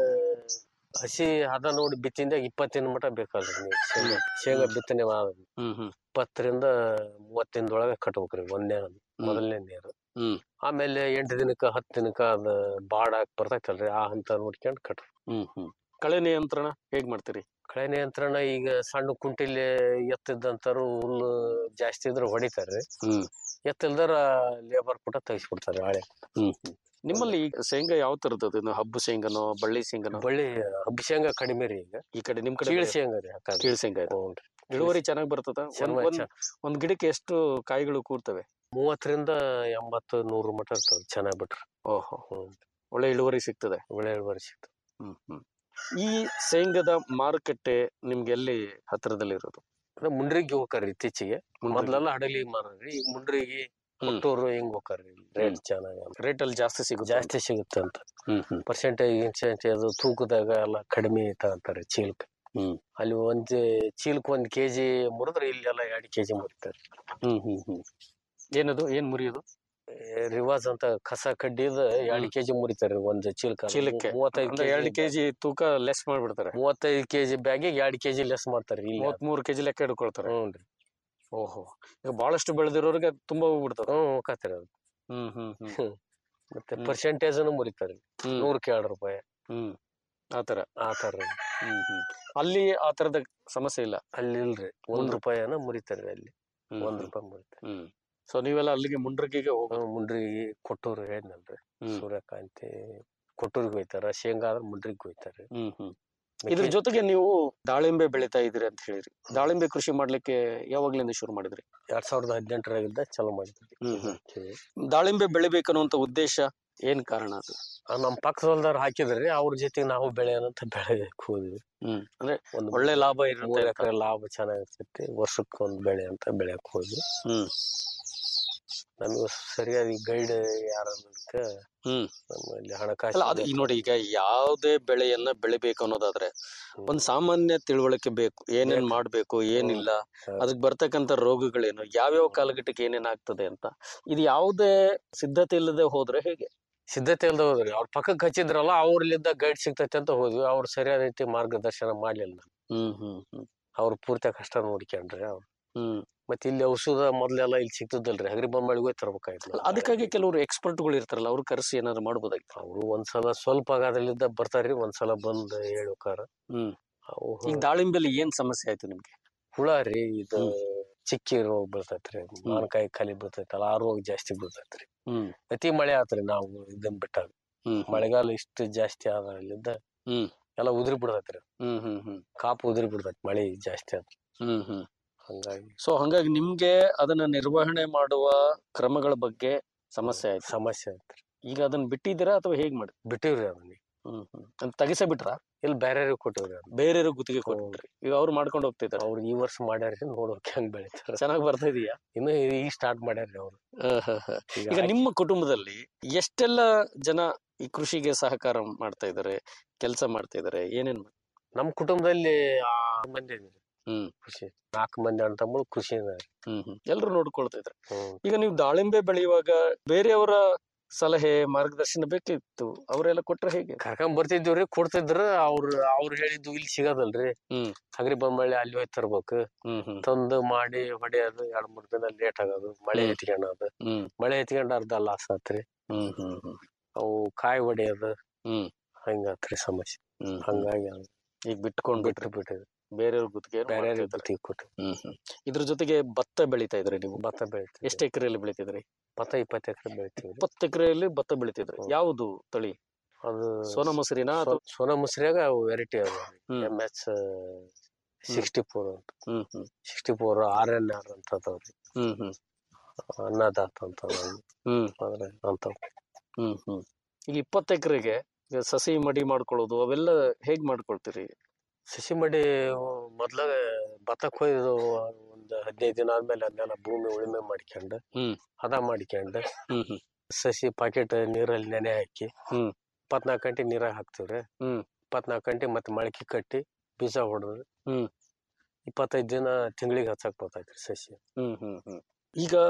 ಹಸಿ ಹದ ನೋಡಿ ಬಿತ್ತಿಂದ ಇಪ್ಪತ್ತಿನ ಮಟ ಬೇಕಾದ್ರಿ ನೀವು ಶೇಂಗಾ ಶೇಂಗಾ ಬಿತ್ತನೆ ಆದ ಹ್ಮ್ ಹ್ಮ್ ಇಪ್ಪತ್ತರಿಂದ ಮೂವತ್ತಿನದೊಳಗೆ ಕಟ್ಬೇಕ್ರಿ ಒಂದೇ ಮೊದಲನೇ ನೀರು ಹ್ಮ್. ಆಮೇಲೆ ಎಂಟು ದಿನಕ್ಕ ಹತ್ತು ದಿನಕ್ಕ ಅದ ಬಾಡಾಕ್ ಬರ್ತೈತಲ್ರಿ ಆ ಹಂತ ನೋಡ್ಕೊಂಡ್ ಕಟ್ ಹ್ಮ್ ಹ್ಮ್ ಕಳೆ ನಿಯಂತ್ರಣ ಹೇಗ್ ಮಾಡ್ತೀರಿ ಕಳೆ ನಿಯಂತ್ರಣ ಈಗ ಸಣ್ಣ ಕುಂಟಿಲಿ ಎತ್ತಿದ್ದಂತಾರು ಹುಲ್ಲು ಜಾಸ್ತಿ ಇದ್ರೆ ಹೊಡಿತಾರ್ರಿ ಹ್ಮ್ ಎತ್ತಿಲ್ದಾರ ಲೇಬರ್ ಪುಟ ತೆಗಿಸ್ಬಿಡ್ತಾರೆ ಹಾಳೆ ಹ್ಮ್ ಹ್ಮ್. ನಿಮ್ಮಲ್ಲಿ ಈಗ ಶೇಂಗಾ ಯಾವ ತರದ್ದು ಅದು ಹಬ್ಬು ಶೇಂಗಾನೋ ಬಳ್ಳಿ ಶೇಂಗಾನೋ ಬಳ್ಳಿ ಹಬ್ಬ ಶೇಂಗಾ ಕಡಿಮೆ ರೀ ಈಗ ಈ ಕಡೆ ನಿಮ್ ಕಡೆ ಚೀಳ ಬೆಳೆ- ಶೇಂಗಾ ರೀ ಹಾಕೋದು. ಕೀಳ್ ಶೇಂಗಾ ಇದೆ. ಹ್ಞೂನ್ರಿ. ಇಳುವರಿ ಚೆನ್ನಾಗ್ ಬರ್ತದ ಒಂದ್ ಚೆನ್ನಾಗ್ ಒಂದ್ ಚ- ಒಂದ್ ಗಿಡಕ್ಕೆ ಎಷ್ಟು ಕಾಯಿಗಳು ಕೂರ್ತವೆ ಮೂವತ್ತರಿಂದ ಎಂಬತ್ತು ನೂರು ಮಟ ಇರ್ತಾವ ಚೆನ್ನಾಗ್ ಬಿಟ್ರಿ ಓಹೋ ಹ್ಮ್. ಒಳ್ಳೆ ಇಳುವರಿ ಸಿಗ್ತದೆ ಒಳ್ಳೆ ಇಳುವರಿ ಸಿಗ್ತದೆ ಹ್ಮ್ ಹ್ಮ್ ಈ ಶೇಂಗಾದ ಮಾರುಕಟ್ಟೆ ನಿಮ್ಗೆ ಎಲ್ಲಿ ಹತ್ರದಲ್ಲಿ ಇರೋದು ಅಂದ್ರೆ ಮುಂಡ್ರಿಗೆ ಹೋಗ್ತಾರ್ರಿ ಇತ್ತೀಚೆಗೆ ಮುಂಡ್ರಿಗೆ. ಮೊದ್ಲೆಲ್ಲ ಹಡಲಿ ಮಾರ್ರಿ ಈಗ ಮುಂಡ್ರಿಗೆ ಹ್ಮ್. ಕೊಟ್ಟೂರು ಹಿಂಗ್ ಹೋಗ್ತಾರ್ರಿ ರೇಟ್ ಚೆನ್ನಾಗಿ ರೇಟ್ ಅಲ್ಲಿ ಜಾಸ್ತಿ ಸಿಗುತ್ತೆ ಜಾಸ್ತಿ ಸಿಗುತ್ತೆ ಅಂತ ಹ್ಮ್ ಹ್ಮ್ ಪರ್ಸೆಂಟೇಜ್ ಇನ್ಸೆಂಟೇಜ್ ತೂಕದಾಗ ಎಲ್ಲ ಕಡಿಮೆ ತಗೊಂತಾರೆ ಚೀಲಕ್ಕೆ ಹ್ಮ್. ಅಲ್ಲಿ ಒಂದ್ ಚೀಲಕ್ ಒಂದ್ ಕೆಜಿ ಮುರಿದ್ರೆ ಇಲ್ಲೆಲ್ಲ ಎರಡ್ ಕೆಜಿ ಮುರಿತಾರೆ ಹ್ಮ್ ಹ್ಮ್ ಹ್ಮ್ ಏನದು ಏನ್ ಮುರಿಯೋದು ರಿವಾಜ್ ಅಂತ ಕಸ ಕಡ್ಡಿದ ಎರಡ್ ಕೆಜಿ ಮುರಿತಾರೆ ಒಂದ್ ಚೀಲಕ ಚೀಲಕ್ಕೆ ಮೂವತ್ತೈದು ಅಂದ್ರೆ ಎರಡು ಕೆಜಿ ತೂಕ ಲೆಸ್ ಮಾಡ್ಬಿಡ್ತಾರೆ ಮೂವತ್ತೈದು ಕೆಜಿ ಬ್ಯಾಗಿಗೆ ಎರಡ್ ಕೆಜಿ ಲೆಸ್ ಮಾಡ್ತಾರೆ ಇಲ್ಲಿ ಮೂವತ್ ಮೂರು ಕೆಜಿ ಲೆಕ್ಕ ಹಿಡ್ಕೊಳ್ತಾರೆ ಹ್ಞೂನ್ರಿ ಓಹೋ ಈಗ ಬಹಳಷ್ಟು ಬೆಳೆದಿರೋರಿಗೆ ತುಂಬಾ ಹೋಗ್ಬಿಡ್ತದ ಹ್ಞೂ ಹೋಗತ್ತಾರೆ ಅದು ಹ್ಮ್ ಹ್ಮ್ ಹ್ಮ್ ಮತ್ತೆ ಹ್ಮ್. ಪರ್ಸೆಂಟೇಜ್ ಮುರಿತಾರೆ ಹ್ಮ್ ನೂರಕ್ಕೆ ಎರಡು ರೂಪಾಯಿ ಹ್ಮ್ ಆತರ ಆ ತರ ಹ್ಮ್ ಹ್ಮ್ ಅಲ್ಲಿ ಆ ತರದ ಸಮಸ್ಯೆ ಇಲ್ಲ ಅಲ್ಲಿ ಇಲ್ರಿ ಒಂದ್ ಒಂದ್ ರೂಪಾಯಿನ ಮುರಿತಾರೆ ಅಲ್ಲಿ ಹ್ಮ್ ಒಂದ್ ಹ್ಮ್. ರೂಪಾಯಿ ಮುರಿತಾರೆ ಹ್ಮ್ ಸೊ ನೀವೆಲ್ಲ ಅಲ್ಲಿಗೆ ಮುಂಡ್ರಗಿಗೆ ಹೋಗ ಹ್ಮ್, ಮುಂಡ್ರಿಗೆ ಕೊಟ್ಟೂರು ಹೇಳಿದ್ನಲ್ರಿ ಹ್ಮ್. ಸೂರ್ಯಕಾಂತಿ ಕೊಟ್ಟೂರಿಗೆ ಹೋಯ್ತಾರ ಶೇಂಗಾ ಆದ್ರೆ ಮುಂಡ್ರಿಗೆ ಹೋಯ್ತಾರೆ ಹ್ಮ್ ಹ್ಮ್ ಇದ್ರ ಜೊತೆಗೆ ನೀವು ದಾಳಿಂಬೆ ಬೆಳಿತಾ ಇದ್ರಿ ಅಂತ ಹೇಳಿರಿ ದಾಳಿಂಬೆ ಕೃಷಿ ಮಾಡ್ಲಿಕ್ಕೆ ಯಾವಾಗ್ಲಿಂದ ಶುರು ಮಾಡಿದ್ರಿ ಎರಡ್ ಸಾವಿರದ ಹದಿನೆಂಟರಾಗಿದ್ದ ಚಲೋ ಮಾಡಿದ್ವಿ ಹ್ಮ್ ಹ್ಮ್ ದಾಳಿಂಬೆ ಬೆಳಿಬೇಕನ್ನುವಂತ ಉದ್ದೇಶ ಏನ್ ಕಾರಣ ಅದು ಆ, ನಮ್ ಪಕ್ಕದ ಹೊಲ್ದಾರ ಹಾಕಿದ್ರಿ ಅವ್ರ ಜೊತೆಗೆ ನಾವು ಬೆಳೆಯೋಣಂತ ಬೆಳೆಯಕ್ ಹೋದ್ವಿ ಹ್ಮ್ ಅಂದ್ರೆ ಒಂದು ಒಳ್ಳೆ ಲಾಭ ಮೂರ್ ಇರುತ್ತೆ ಎಕರೆ ಲಾಭ ಚೆನ್ನಾಗಿರ್ತೈತಿ ವರ್ಷಕ್ಕೆ ಒಂದ್ ಬೆಳೆ ಅಂತ ಬೆಳೆಯಕ್ ಹೋದ್ವಿ ಹ್ಮ್ ನಮಗೆ ಸರಿಯಾದ ಗೈಡ್ ಯಾರ ಹ್ಮ್ ನಮ್ಮಲ್ಲಿ ಹಣಕಾಸು ಅಲ್ಲ ಅದು ಈ ನೋಡಿ ಈಗ ಯಾವುದೇ ಬೆಳೆಯನ್ನ ಬೆಳಿಬೇಕು ಅನ್ನೋದಾದ್ರೆ ಒಂದ್ ಸಾಮಾನ್ಯ ತಿಳುವಳಿಕೆ ಬೇಕು ಏನೇನ್ ಬೇಕು. ಮಾಡ್ಬೇಕು ಏನಿಲ್ಲ ಹೌದು. ಅದಕ್ ಬರ್ತಕ್ಕಂತ ರೋಗಗಳೇನು ಯಾವ್ಯಾವ ಕಾಲಘಟ್ಟಕ್ಕೆ ಏನೇನ್ ಆಗ್ತದೆ ಅಂತ ಇದು ಯಾವುದೇ ಸಿದ್ಧತೆ ಇಲ್ಲದೆ ಹೋದ್ರೆ ಹೇಗೆ ಸಿದ್ಧತೆ ಇಲ್ದ ಹೋದ್ರಿ ಅವ್ರ ಪಕ್ಕಕ್ಕೆ ಹಚ್ಚಿದ್ರಲ್ಲ ಅವ್ರಲ್ಲಿದ್ದ ಗೈಡ್ ಸಿಗ್ತೈತೆ ಅಂತ ಹೋದ್ವಿ ಅವ್ರು ಸರಿಯಾದ ರೀತಿ ಮಾರ್ಗದರ್ಶನ ಮಾಡ್ಲಿಲ್ಲ ಹ್ಮ್ ಹ್ಮ್ ಹ್ಮ್ ಅವ್ರ ಪೂರ್ತಿ ಕಷ್ಟ ನೋಡ್ಕೊಂಡ್ರಿ ಅವ್ರು ಹ್ಮ್ ಮತ್ತೆ ಇಲ್ಲಿ ಔಷಧ ಮೊದ್ಲೆಲ್ಲ ಇಲ್ಲಿ ಸಿಗ್ತದಲ್ರಿ ಹಗರಿ ಬೊಮ್ಮಳಿಗೆ ಹೋಗಿ ತರ್ಬೇಕಾಯ್ತು ಅಲ್ಲ, ಅದಕ್ಕಾಗಿ ಕೆಲವರು ಎಕ್ಸ್ಪರ್ಟ್ಗಳು ಇರ್ತಾರಲ್ಲ ಅವ್ರು ಕರೆಸಿ ಏನಾದ್ರು ಮಾಡ್ಬೋದಾಗಿತ್ತು ಅವ್ರು ಒಂದ್ಸಲ ಸ್ವಲ್ಪ ಆಗೋದ್ರಲ್ಲಿದ್ದ ಬರ್ತಾರ್ರಿ ಒಂದ್ಸಲ ಬಂದ್ ಹೇಳ್ಬೇಕಾರ ಹ್ಮ್ ಅವು ಈಗ ದಾಳಿಂಬೆಲಿ ಏನ್ ಸಮಸ್ಯೆ ಆಯ್ತು ನಿಮ್ಗೆ ಹುಳ ರೀ ಇದು ಚಿಕ್ಕಿ ರೋಗ ಬೀಳ್ತೈತ್ರಿ ಮಾನಕಾಯಿ ಖಾಲಿ ಬೀಳ್ತೈತಲ್ಲ ಆ ರೋಗ ಜಾಸ್ತಿ ಬೀಳ್ತೈತ್ರಿ ಹ್ಮ್ ಅತಿ ಮಳೆ ಆತ್ರಿ ನಾವು ಇದನ್ ಬಿಟ್ಟಾಗ ಹ್ಮ್ ಮಳೆಗಾಲ ಇಷ್ಟು ಜಾಸ್ತಿ ಆದ್ರಲ್ಲಿದ್ದ ಹ್ಮ್. ಎಲ್ಲ ಉದುರಿ ಬಿಡ್ತೈತ್ರಿ ಹ್ಮ್ ಹ್ಮ್ ಹ್ಮ್ ಕಾಪು ಉದುರಿ ಬಿಡ್ತೈತಿ ಮಳೆ ಜಾಸ್ತಿ ಆದ್ರೆ ಹ್ಮ್ ಹ್ಮ್ ಹಂಗಾಗಿ ಸೊ ಹಂಗಾಗಿ ನಿಮ್ಗೆ ಅದನ್ನ ನಿರ್ವಹಣೆ ಮಾಡುವ ಕ್ರಮಗಳ ಬಗ್ಗೆ ಸಮಸ್ಯೆ ಆಯ್ತು ಸಮಸ್ಯೆ ಐತ್ರಿ ಈಗ ಅದನ್ನ ಬಿಟ್ಟಿದ್ದೀರಾ ಅಥವಾ ಹೇಗ್ ಮಾಡಿ ಬಿಟ್ಟಿವ್ರಿ ಅದನ್ನ ಹ್ಮ್ ಹ್ಮ್ ಅದ್ ತೆಗಿಸೇ ಬಿಟ್ರ ಇಲ್ಲಿ ಬೇರೆ ಕೊಟ್ಟಿವ್ರಿ ಅದನ್ನ ಬೇರೆ ಗುತ್ತಿಗೆ ಕೊಟ್ಬಿಟ್ರಿ ಈಗ ಅವ್ರು ಮಾಡ್ಕೊಂಡು ಹೋಗ್ತಿದ್ದಾರೆ ಅವ್ರು ಈ ವರ್ಷ ಮಾಡ್ಯಾರ್ರಿ ನೋಡ್ಬೇಕು ಹೆಂಗ್ ಬೆಳಿತಾರ ಚೆನ್ನಾಗಿ ಬರ್ತಾ ಇದೀಯಾ ಇನ್ನು ಈಗ ಸ್ಟಾರ್ಟ್ ಮಾಡ್ಯಾರ್ರಿ ಅವ್ರು ಈಗ ನಿಮ್ಮ ಕುಟುಂಬದಲ್ಲಿ ಎಷ್ಟೆಲ್ಲ ಜನ ಈ ಕೃಷಿಗೆ ಸಹಕಾರ ಮಾಡ್ತಾ ಇದ್ದಾರೆ ಕೆಲಸ ಮಾಡ್ತಾ ಇದ್ದಾರೆ ಏನೇನ್ ಮಾಡ್- ನಮ್ ಕುಟುಂಬದಲ್ಲಿ ಆರು ಮಂದಿ ಇದೀವಿ ಹ್ಮ್ ಕೃಷಿ ನಾಲ್ಕು ಮಂದಿ ಅಣ್ಣ ತಮ್ಮಳು ಕೃಷಿ ಹ್ಮ್ ಹ್ಮ್ ಎಲ್ರು ನೋಡ್ಕೊಳ್ತಾ ಇದ್ದಾರೆ ಹ್ಮ್ ಈಗ ನೀವು ದಾಳಿಂಬೆ ಬೆಳೆಯುವಾಗ ಬೇರೆಯವರ ಸಲಹೆ ಮಾರ್ಗದರ್ಶನ ಬೇಕಿತ್ತು ಅವರೆಲ್ಲ ಕೊಟ್ರೆ ಹೇಗೆ ಕರ್ಕೊಂಡ್ ಬರ್ತಿದ್ವಿ ಕೊಡ್ತಿದ್ರ ಅವ್ರ ಅವ್ರು ಹೇಳಿದ್ದು ಇಲ್ಲಿ ಸಿಗೋದಲ್ರಿ ಹ್ಮ್. ಹಗರಿ ಬಂಬಳ್ಳಿ ಅಲ್ಲಿ ಹೋಗಿ ತರ್ಬೇಕು ಹ್ಮ್ ಹ್ಮ್ ತಂದು ಮಾಡಿ ಹೊಡೆಯೋದು ಎರಡ್ ಮೂರ್ ದಿನ ಲೇಟ್ ಆಗೋದು ಮಳೆ ಹ್ಮ್. ಎತ್ಕೊಳ್ಳೋದು ಹ್ಮ್ ಮಳೆ ಎತ್ಕೊಂಡ್ ಅರ್ಧ ಲಾಸ್ ಆತ್ರಿ ಹ್ಮ್ ಹ್ಮ್ ಹ್ಮ್ ಅವು ಕಾಯಿ ಹೊಡೆಯೋದು ಹ್ಮ್. ಹಂಗಾತ್ರಿ ಸಮಸ್ಯೆ ಹ್ಮ್ ಹಂಗಾಗಿ ಈಗ ಬಿಟ್ಕೊಂಡ್ ಬಿಟ್ಟು ಬಿಟ್ರಿ ಬಿಟ್ಟಿದ್ವಿ ಬೇರೆಯವ್ರ ಗುತ್ತಿಗೆ ಬೇರೆ ಬತ್ತಿ ಕೊಟ್ಟು ಹ್ಮ್ ಹ್ಮ್ ಇದ್ರ ಜೊತೆಗೆ ಭತ್ತ ಬೆಳಿತಾ ಇದ್ರಿ ನೀವು ಭತ್ತ ಬೆಳಿತೀವಿ ಎಷ್ಟು ಎಕರೆಯಲ್ಲಿ ಬೆಳಿತಿದ್ರಿ ಭತ್ತ ಇಪ್ಪತ್ತು ಎಕರೆ ಬೆಳಿತೀವಿ ಇಪ್ಪತ್ತು ಎಕರೆಯಲ್ಲಿ ಭತ್ತ ಬೆಳಿತಿದ್ರಿ ಹ್ಮ್. ಯಾವುದು ತಳಿ ಅದು ಸೋನಾ ಮಸೂರಿನಾ ಅಥವಾ ಸೋ- ಸೋನಾ ಮುಸ್ರಿಯಾಗ ವೆರೈಟಿ ಅದ ಹ್ಮ್. ಎಮ್ ಎಚ್ ಸಿಕ್ಸ್ಟಿ ಫೋರ್ ಅಂತ ಹ್ಮ್ ಹ್ಮ್ sixty four R N R ಅಂತ ಅದಾವ್ರಿ ಹ್ಮ್ ಹ್ಮ್ ಅನ್ನದಾತ ಅಂತ ಅದಾವ. ಹ್ಮ್ ಆದ್ರೆ ಅಂತ ಹ್ಮ್ ಹ್ಮ್ ಈಗ ಇಪ್ಪತ್ತು ಎಕರೆಗೆ ಸಸಿ ಮಡಿ ಮಾಡ್ಕೊಳ್ಳೋದು ಅವೆಲ್ಲ ಹೇಗ್ ಮಾಡ್ಕೊಳ್ತೀರಿ ಸಸಿ ಮಡಿ ಮೊದ್ಲ ಭತ್ತ ಕೊಯ್ದು ಒಂದ್ ಹದಿನೈದು ದಿನ ಆದ್ಮೇಲೆ ಅದನ್ನೆಲ್ಲ ಭೂಮಿ ಉಳುಮೆ ಮಾಡ್ಕೊಂಡು ಹ್ಮ್. ಹದ ಮಾಡ್ಕೊಂಡು ಹ್ಮ್ ಹ್ಮ್ ಸಸಿ ಪಾಕೆಟ್ ನೀರಲ್ಲಿ ನೆನೆ ಹಾಕಿ ಹ್ಮ್. ಇಪ್ಪತ್ನಾಲ್ಕು ಗಂಟೆ ನೀರಾಗ ಹಾಕ್ತಿವ್ರಿ ಹ್ಮ್. ಇಪ್ಪತ್ನಾಲ್ಕು ಗಂಟೆ ಮತ್ತೆ ಮೊಳಕೆ ಕಟ್ಟಿ ಬೀಜ ಹೊಡೆದು ಹ್ಮ್. ಇಪ್ಪತ್ತೈದು ದಿನ ತಿಂಗಳಿಗೆ ಹಚ್ಚಕ್ ಬರ್ತೈತ್ರಿ ಸಸಿ ಹ್ಮ್ ಹ್ಮ್ ಹ್ಮ್ ಈಗ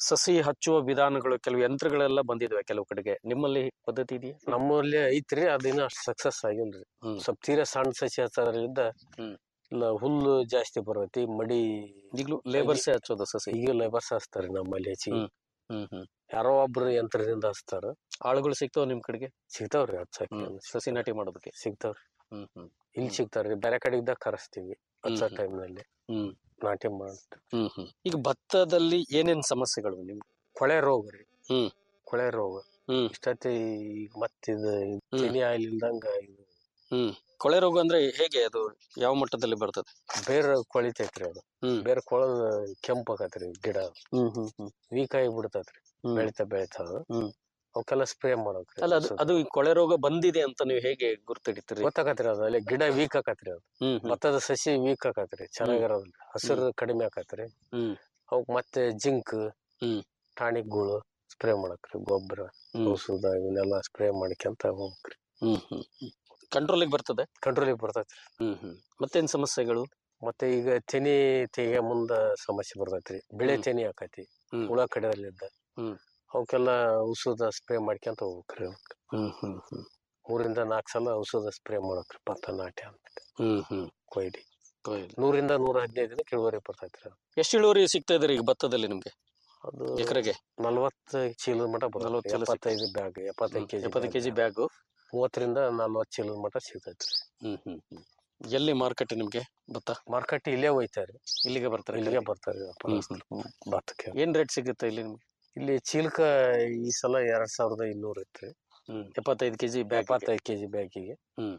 ಸಸಿ ಹಚ್ಚುವ ವಿಧಾನಗಳು ಕೆಲವು ಯಂತ್ರಗಳೆಲ್ಲ ಬಂದಿದ್ದಾವೆ ಕೆಲವು ಕಡೆಗೆ ನಿಮ್ಮಲ್ಲಿ ಪದ್ಧತಿ ಇದೆಯಾ ನಮ್ಮಲ್ಲಿ ಐತ್ರಿ ಅದಿನ್ನ ಅಷ್ಟು ಸಕ್ಸಸ್ ಆಗಿಲ್ರಿ ಹ್ಮ್. ಸ್ವಲ್ಪ ತೀರಾ ಸಣ್ಣ ಸಸಿ ಹಚ್ಚೋದ್ರಿಂದ ಹ್ಮ್. ಇಲ್ಲ ಹುಲ್ಲು ಜಾಸ್ತಿ ಬರ್ತೈತಿ ಮಡಿ ಈಗಲೂ ಲೇಬರ್ಸೇ ಹಚ್ಚೋದು ಸಸಿ ಈಗ ಲೇಬರ್ಸ್ ಹಚ್ತಾರಿ ನಮ್ಮಲ್ಲಿ ಹೆಚ್ಚಿಗೆ ಹ್ಮ್. ಹ್ಮ್ ಹ್ಮ್ ಯಾರೋ ಒಬ್ರು ಯಂತ್ರದಿಂದ ಹಚ್ತಾರ ಆಳುಗಳು ಸಿಗ್ತಾವ ನಿಮ್ ಕಡೆಗೆ ಸಿಗ್ತಾವ್ರಿ ಹಚ್ಚಕ್ಕೆ ಹ್ಮ್. ಸಸಿ ನಾಟಿ ಮಾಡೋದಕ್ಕೆ ಸಿಗ್ತಾವ್ರಿ ಹ್ಮ್ ಹ್ಮ್ ಇಲ್ಲಿ ಸಿಗ್ತಾವ್ರಿ ಬೇರೆ ಕಡೆಗಿದ್ದಾಗ ಕರೆಸ್ತೀವಿ ಹಚ್ಚೋ ಹ್ಮ್. ಟೈಮ್ ನಲ್ಲಿ ಹ್ಮ್ ನಾಟಿ ಮಾಡಿ ಹ್ಮ್ ಹ್ಮ್ ಈಗ ಭತ್ತದಲ್ಲಿ ಏನೇನ್ ಸಮಸ್ಯೆಗಳು ನಿಮ್ಗೆ ಕೊಳೆ ರೋಗ ರೀ ಹ್ಮ್. ಕೊಳೆ ರೋಗ ಹ್ಮ್ ಇಷ್ಟತಿ ಈಗ ಮತ್ತಿದ ತೆನಿ ಆಯಿಲ್ ಇಲ್ದಂಗ ಇದು ಹ್ಮ್ ಕೊಳೆ ರೋಗ ಅಂದ್ರೆ ಹೇಗೆ ಅದು ಯಾವ ಮಟ್ಟದಲ್ಲಿ ಬರ್ತದೆ ಬೇರೆ ಕೊಳಿತೈತ್ರಿ ಅದು ಹ್ಮ್ ಬೇರೆ ಕೊಳದ ಕೆಂಪ್ ಆಕತ್ರಿ ಗಿಡ ಹ್ಮ್ ಹ್ಮ್ ಹ್ಮ್ ವೀಕ್ ಆಗಿ ಬಿಡ್ತೈತ್ರಿ ಹ್ಮ್. ಬೆಳಿತಾ ಬೆಳಿತಾ ಅದು. ಹ್ಮ್. ಅವಕ್ಕೆಲ್ಲ ಸ್ಪ್ರೇ ಮಾಡೋಕ್ರಿ ಅಲ್ಲ ಅದು ಅದು ಈ ಕೊಳೆ ರೋಗ ಬಂದಿದೆ ಅಂತ ನೀವು ಹೇಗೆ ಗುರ್ತಿಡಿತೀರಿ ಗೊತ್ತಾಕತ್ರಿ ಅದು ಅಲ್ಲಿ ಗಿಡ ವೀಕ್ ಆಕತ್ರಿ ಅದು ಹ್ಮ್ ಹ್ಮ್ ಭತ್ತದ ಸಸಿ ವೀಕ್ ಆಕತ್ರಿ ಚೆನ್ನಾಗಿರೋದಿಲ್ಲ ಹಸಿರು ಕಡಿಮೆ ಆಕತ್ರಿ ಹ್ಮ್ ಅವಕ್ ಮತ್ತೆ ಜಿಂಕ್ ಹ್ಮ್. ಟಾನಿಕ್ಗಳು ಸ್ಪ್ರೇ ಮಾಡಕ್ರಿ ಗೊಬ್ಬರ ಹ್ಮ್. ಔಷಧ ಇವನ್ನೆಲ್ಲ ಸ್ಪ್ರೇ ಮಾಡ್ಕೊಂತ ಹೋಗ್ರಿ ಹ್ಮ್ ಹ್ಮ್ ಹ್ಮ್ ಕಂಟ್ರೋಲಿಗೆ ಬರ್ತದೆ ಕಂಟ್ರೋಲಿಗೆ ಬರ್ತೈತ್ರಿ ಹ್ಮ್ ಹ್ಮ್ ಮತ್ತೇನ್ ಸಮಸ್ಯೆಗಳು ಮತ್ತೆ ಈಗ ತೆನಿ ತೆಗಿಯ ಮುಂದ ಸಮಸ್ಯೆ ಬರ್ತೈತ್ರಿ ಬೆಳೆ ಹ್ಮ್. ತೆನಿ ಆಕತಿ ಹ್ಮ್. ಹುಳ ಕಡೆಯಲ್ಲಿದ್ದ ಹ್ಮ್. ಅವಕ್ಕೆಲ್ಲ ಔಷಧ ಸ್ಪ್ರೇ ಮಾಡ್ಕೊಂತ ಹೋಗ್ಬೇಕ್ರಿ ಅವಕ್ಕೆ. ಹ್ಮ್ ಹ್ಮ್ ಹ್ಮ್ ಮೂರಿಂದ ನಾಲ್ಕು ಸಲ ಔಷಧ ಸ್ಪ್ರೇ ಮಾಡಕ್ರಿ ಭತ್ತ ನಾಟಿ ಅಂತ ಹ್ಮ್ ಹ್ಮ್ ಕೊಯ್ಲಿ ಕೊಯ್ಲು. ನೂರಿಂದ ನೂರ ಹದಿನೈದು ದಿನಕ್ಕೆ ಇಳುವರಿ ಬರ್ತೈತ್ರಿ ಅದು. ಎಷ್ಟು ಇಳುವರಿ ಸಿಗ್ತಾ ಇದ್ರಿ ಈಗ ಭತ್ತದಲ್ಲಿ ನಿಮ್ಗೆ ಅದು ಎಕರೆಗೆ ನಲ್ವತ್ತು ಚೀಲದ ಮಟ ನಲ್ವತ್ತು ಬರ್ತೈತಿ ಚೀಲ ಎಪ್ಪತ್ತೈದು ಬ್ಯಾಗ್ ಎಪ್ಪತ್ತೈದು ಕೆಜಿ ಎಪ್ಪತ್ತು ಕೆಜಿ ಬ್ಯಾಗು ಮೂವತ್ತರಿಂದ ನಲ್ವತ್ತು ಚೀಲದ ಮಟ ಸಿಗ್ತೈತ್ರಿ ಹ್ಮ್ ಹ್ಮ್ ಹ್ಮ್ ಎಲ್ಲಿ ಮಾರ್ಕೆಟ್ ನಿಮ್ಗೆ ಭತ್ತ ಮಾರ್ಕೆಟ್ ಇಲ್ಲೇ ಹೋಯ್ತಾರಿ ಇಲ್ಲಿಗೆ ಬರ್ತಾರೆ ಇಲ್ಲಿಗೆ ಬರ್ತಾರೆ ಹ್ಮ್ ಹ್ಮ್. ಭತ್ತಕ್ಕೆ ಏನ್ ರೇಟ್ ಸಿಗುತ್ತೆ ಇಲ್ಲಿ ನಿಮ್ಗೆ ಇಲ್ಲಿ ಚೀಲಕ ಈ ಸಲ ಎರಡ್ ಸಾವಿರದ ಇನ್ನೂರ ಇತ್ರಿ ಹ್ಮ್ ಎಪ್ಪತ್ತೈದು ಕೆಜಿ ಬ್ಯಾಗ್ ಎಪ್ಪತ್ತೈದು ಕೆಜಿ ಬ್ಯಾಗಿಗೆ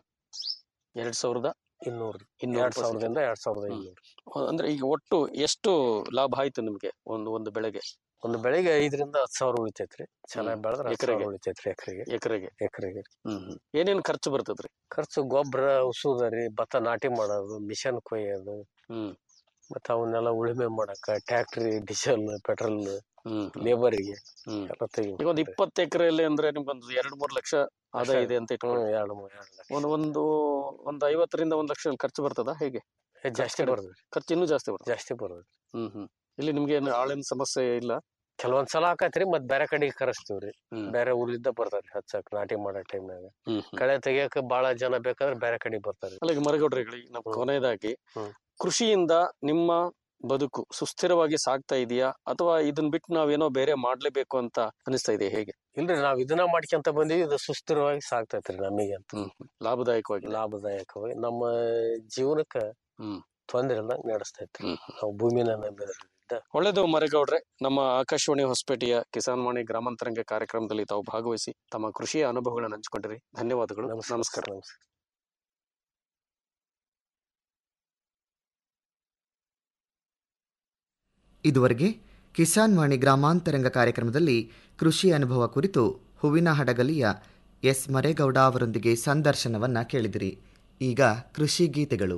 ಎರಡ್ ಸಾವಿರದ ಇನ್ನೂರು ಇನ್ನೂರು ಎರಡ್ ಸಾವಿರದಿಂದ ಎರಡ್ ಸಾವಿರದ ಹ್ಮ್. ಇನ್ನೂರು ಅಂದ್ರೆ ಈಗ ಒಟ್ಟು ಎಷ್ಟು ಲಾಭ ಆಯ್ತು ನಿಮ್ಗೆ ಒಂದು ಒಂದು ಬೆಳೆಗೆ ಒಂದು ಬೆಳೆಗೆ ಐದರಿಂದ ಹತ್ತು ಸಾವಿರ ಉಳಿತೈತ್ರಿ ಚೆನ್ನಾಗಿ ಹ್ಮ್. ಬೆಳೆದ್ರೆ ಹತ್ತು ಎಕರೆಗೆ? ಸಾವಿರ ಉಳಿತೈತ್ರಿ ಎಕರೆಗೆ ಎಕರೆಗೆ ಎಕರೆಗೆ ಹ್ಮ್ ಹ್ಮ್ ಏನೇನ್ ಖರ್ಚು ಬರ್ತದ್ರಿ ಖರ್ಚು ಗೊಬ್ಬರ ಔಷಧ ರೀ ಭತ್ತ ನಾಟಿ ಮಾಡೋದು ಮಿಷನ್ ಕೊಯ್ಯೋದು ಹ್ಮ್ ಮತ್ತೆ ಅವನ್ನೆಲ್ಲ ಉಳುಮೆ ಮಾಡಕ ಟ್ಯಾಕ್ಟ್ರಿ ಡೀಸೆಲ್ ಪೆಟ್ರೋಲ್ ಹ್ಮ್ ಲೇಬರಿಗೆ ಹ್ಮ್ ಎಲ್ಲ ತೆಗಿ ಈಗ ಒಂದು ಇಪ್ಪತ್ತು ಎಕರೆಯಲ್ಲಿ ಅಂದ್ರೆ ನಿಮ್ಗೊಂದು ಎರಡ್ ಮೂರ್ ಲಕ್ಷ ಆದಾಯ ಇದೆ ಅಂತ ಇಟ್ಕೊಳ್ಳಿ ಎರಡು ಮೂರು ಎರಡು ಲಕ್ಷ ಒಂದು ಒಂದು ಒಂದು ಐವತ್ತರಿಂದ ಒಂದ್ ಲಕ್ಷ ಖರ್ಚು ಬರ್ತದ ಹೇಗೆ ಏ, ಜಾಸ್ತಿ ಬರ್ತದೆ ಖರ್ಚು ಇನ್ನೂ ಜಾಸ್ತಿ ಬರ್ತದೆ ಜಾಸ್ತಿ ಬರ್ತದೆ ಹ್ಮ್ ಹ್ಮ್ ಇಲ್ಲಿ ನಿಮ್ಗೆ ಏನು ಆಳಿನ ಸಮಸ್ಯೆ ಇಲ್ಲ ಕೆಲವೊಂದ್ ಸಲ ಆಕತ್ರಿ ಮತ್ ಬೇರೆ ಕಡೆಗೆ ಕರೆಸ್ತೀವ್ರಿ ಹ್ಮ್. ಬೇರೆ ಊರಿಂದ ಬರ್ತಾರ್ರಿ ಹಚ್ಚಕ್ ನಾಟಿ ಮಾಡೋ ಟೈಮ್ನಾಗ ಹ್ಮ್ ಹ್ಮ್. ಕಳೆ ತೆಗಿಯಕ ಬಾಳ ಜನ ಬೇಕಾದ್ರೆ ಬೇರೆ ಕಡೆ ಬರ್ತಾರೆ ಅಲ್ಲ ಈಗ ಮರಗೌಡ್ರಿಗಳು ಈಗ ನಾವು ಹ್ಮ್. ಕೊನೆಯದಾಗಿ ಹ್ಮ್. ಕೃಷಿಯಿಂದ ನಿಮ್ಮ ಬದುಕು ಸುಸ್ಥಿರವಾಗಿ ಸಾಗ್ತಾ ಇದೆಯಾ ಅಥವಾ ಇದನ್ ಬಿಟ್ಟು ನಾವೇನೋ ಬೇರೆ ಮಾಡ್ಲೇಬೇಕು ಅಂತ ಅನಿಸ್ತಾ ಇದೆ ಹೇಗೆ ಇಲ್ರಿ ನಾವ್ ಇದನ್ನ ಮಾಡ್ಕೊಂತ ಬಂದಿವಿ ಇದು ಸುಸ್ಥಿರವಾಗಿ ಸಾಗ್ತೈತ್ರಿ ನಮಗೆ ಅಂತ ಹ್ಮ್ ಲಾಭದಾಯಕವಾಗಿ ಲಾಭದಾಯಕವಾಗಿ ನಮ್ಮ ಜೀವನಕ್ಕ ಹ್ಮ್. ತೊಂದ್ರೆ ಇಲ್ಲ ನಡೆಸ್ತೈತ್ರಿ ಹ್ಮ್. ನಾವು ಭೂಮಿನ ನಂಬಿದ್ರಿಂದ ಒಳ್ಳೆದು ಮರೇಗೌಡ್ರೆ ನಮ್ಮ ಆಕಾಶವಾಣಿ ಹೊಸಪೇಟೆಯ ಕಿಸಾನ್ ವಾಣಿ ಗ್ರಾಮಾಂತರಂಗ ಕಾರ್ಯಕ್ರಮದಲ್ಲಿ ತಾವು ಭಾಗವಹಿಸಿ ತಮ್ಮ ಕೃಷಿಯ ಅನುಭವಗಳನ್ನು ಹಂಚಿಕೊಂಡಿರಿ ಧನ್ಯವಾದಗಳು ನಮಸ್ಕಾರ ನಮಸ್ಕಾರ ಇದುವರೆಗೆ ಕಿಸಾನ್ ವಾಣಿ ಗ್ರಾಮಾಂತರಂಗ ಕಾರ್ಯಕ್ರಮದಲ್ಲಿ ಕೃಷಿ ಅನುಭವ ಕುರಿತು ಹೂವಿನ ಹಡಗಲಿಯ ಎಸ್ ಮರೇಗೌಡ ಅವರೊಂದಿಗೆ ಸಂದರ್ಶನವನ್ನ ಕೇಳಿದಿರಿ ಈಗ ಕೃಷಿ ಗೀತೆಗಳು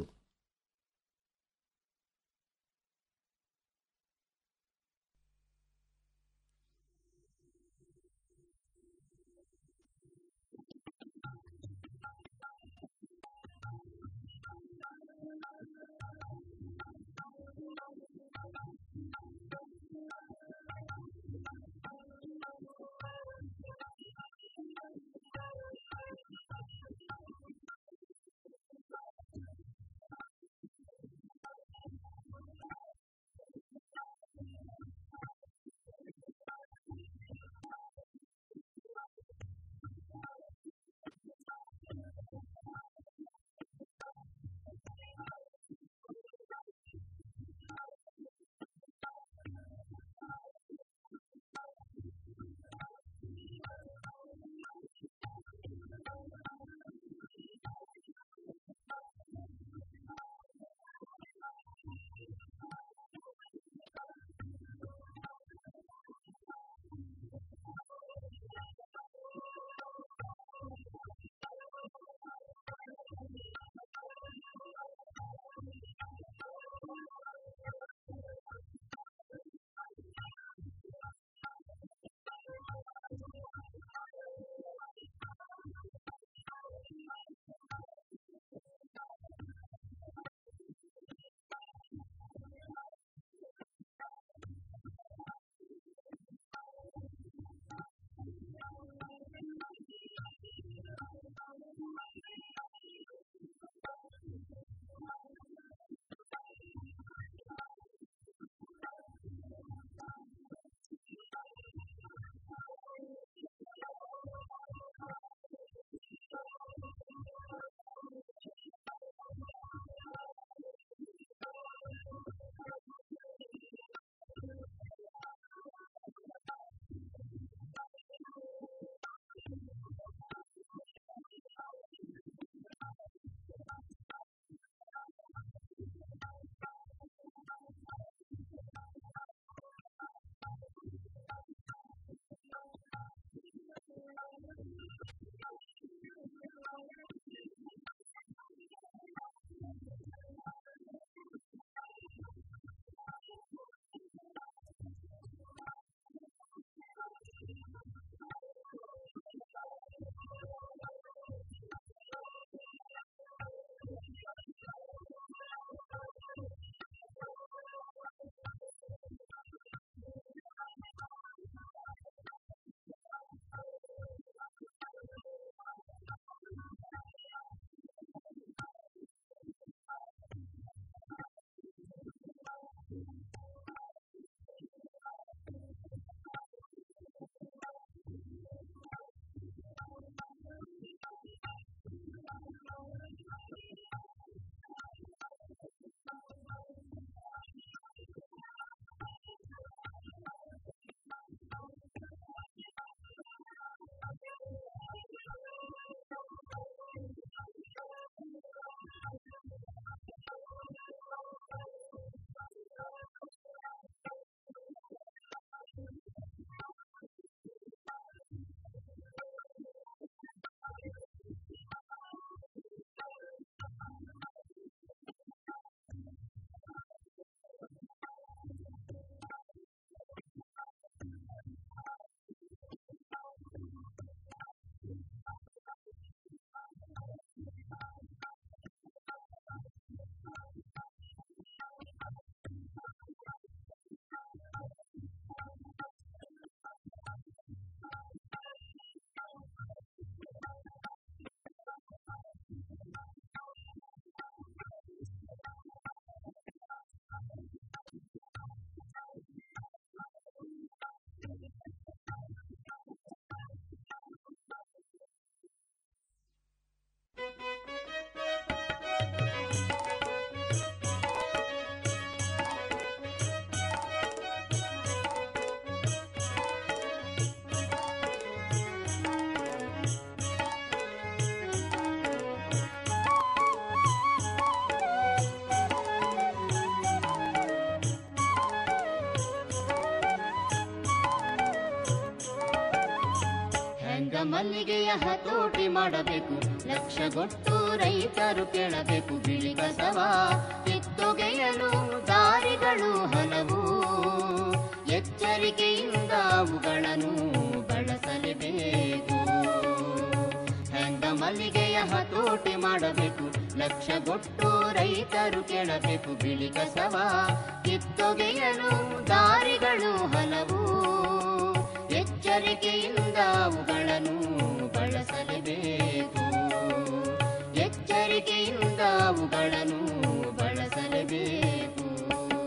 ಮಲ್ಲಿಗೆಯ ಹತೋಟಿ ಮಾಡಬೇಕು ಲಕ್ಷಗೊಟ್ಟು ರೈತರು ಕೇಳಬೇಕು ಬಿಳಿ ಕಸವ ಕಿತ್ತೊಗೆಯಲು ದಾರಿಗಳು ಹಲವು ಎಚ್ಚರಿಕೆಯಿಂದ ಅವುಗಳನ್ನು ಬಳಸಲೇಬೇಕು ಹೆಂಗ ಮಲ್ಲಿಗೆಯ ಹತೋಟಿ ಮಾಡಬೇಕು ಲಕ್ಷಗೊಟ್ಟು ರೈತರು ಕೇಳಬೇಕು ಬಿಳಿ ಕಸವ ಕಿತ್ತೊಗೆಯಲು ದಾರಿಗಳು ಹಲವು ಎಚ್ಚರಿಕೆಯಿಂದ ಅವುಗಳನ್ನು ಬಳಸಲೇಬೇಕು ಎಚ್ಚರಿಕೆಯಿಂದ ಅವುಗಳನ್ನು ಬಳಸಲೇಬೇಕು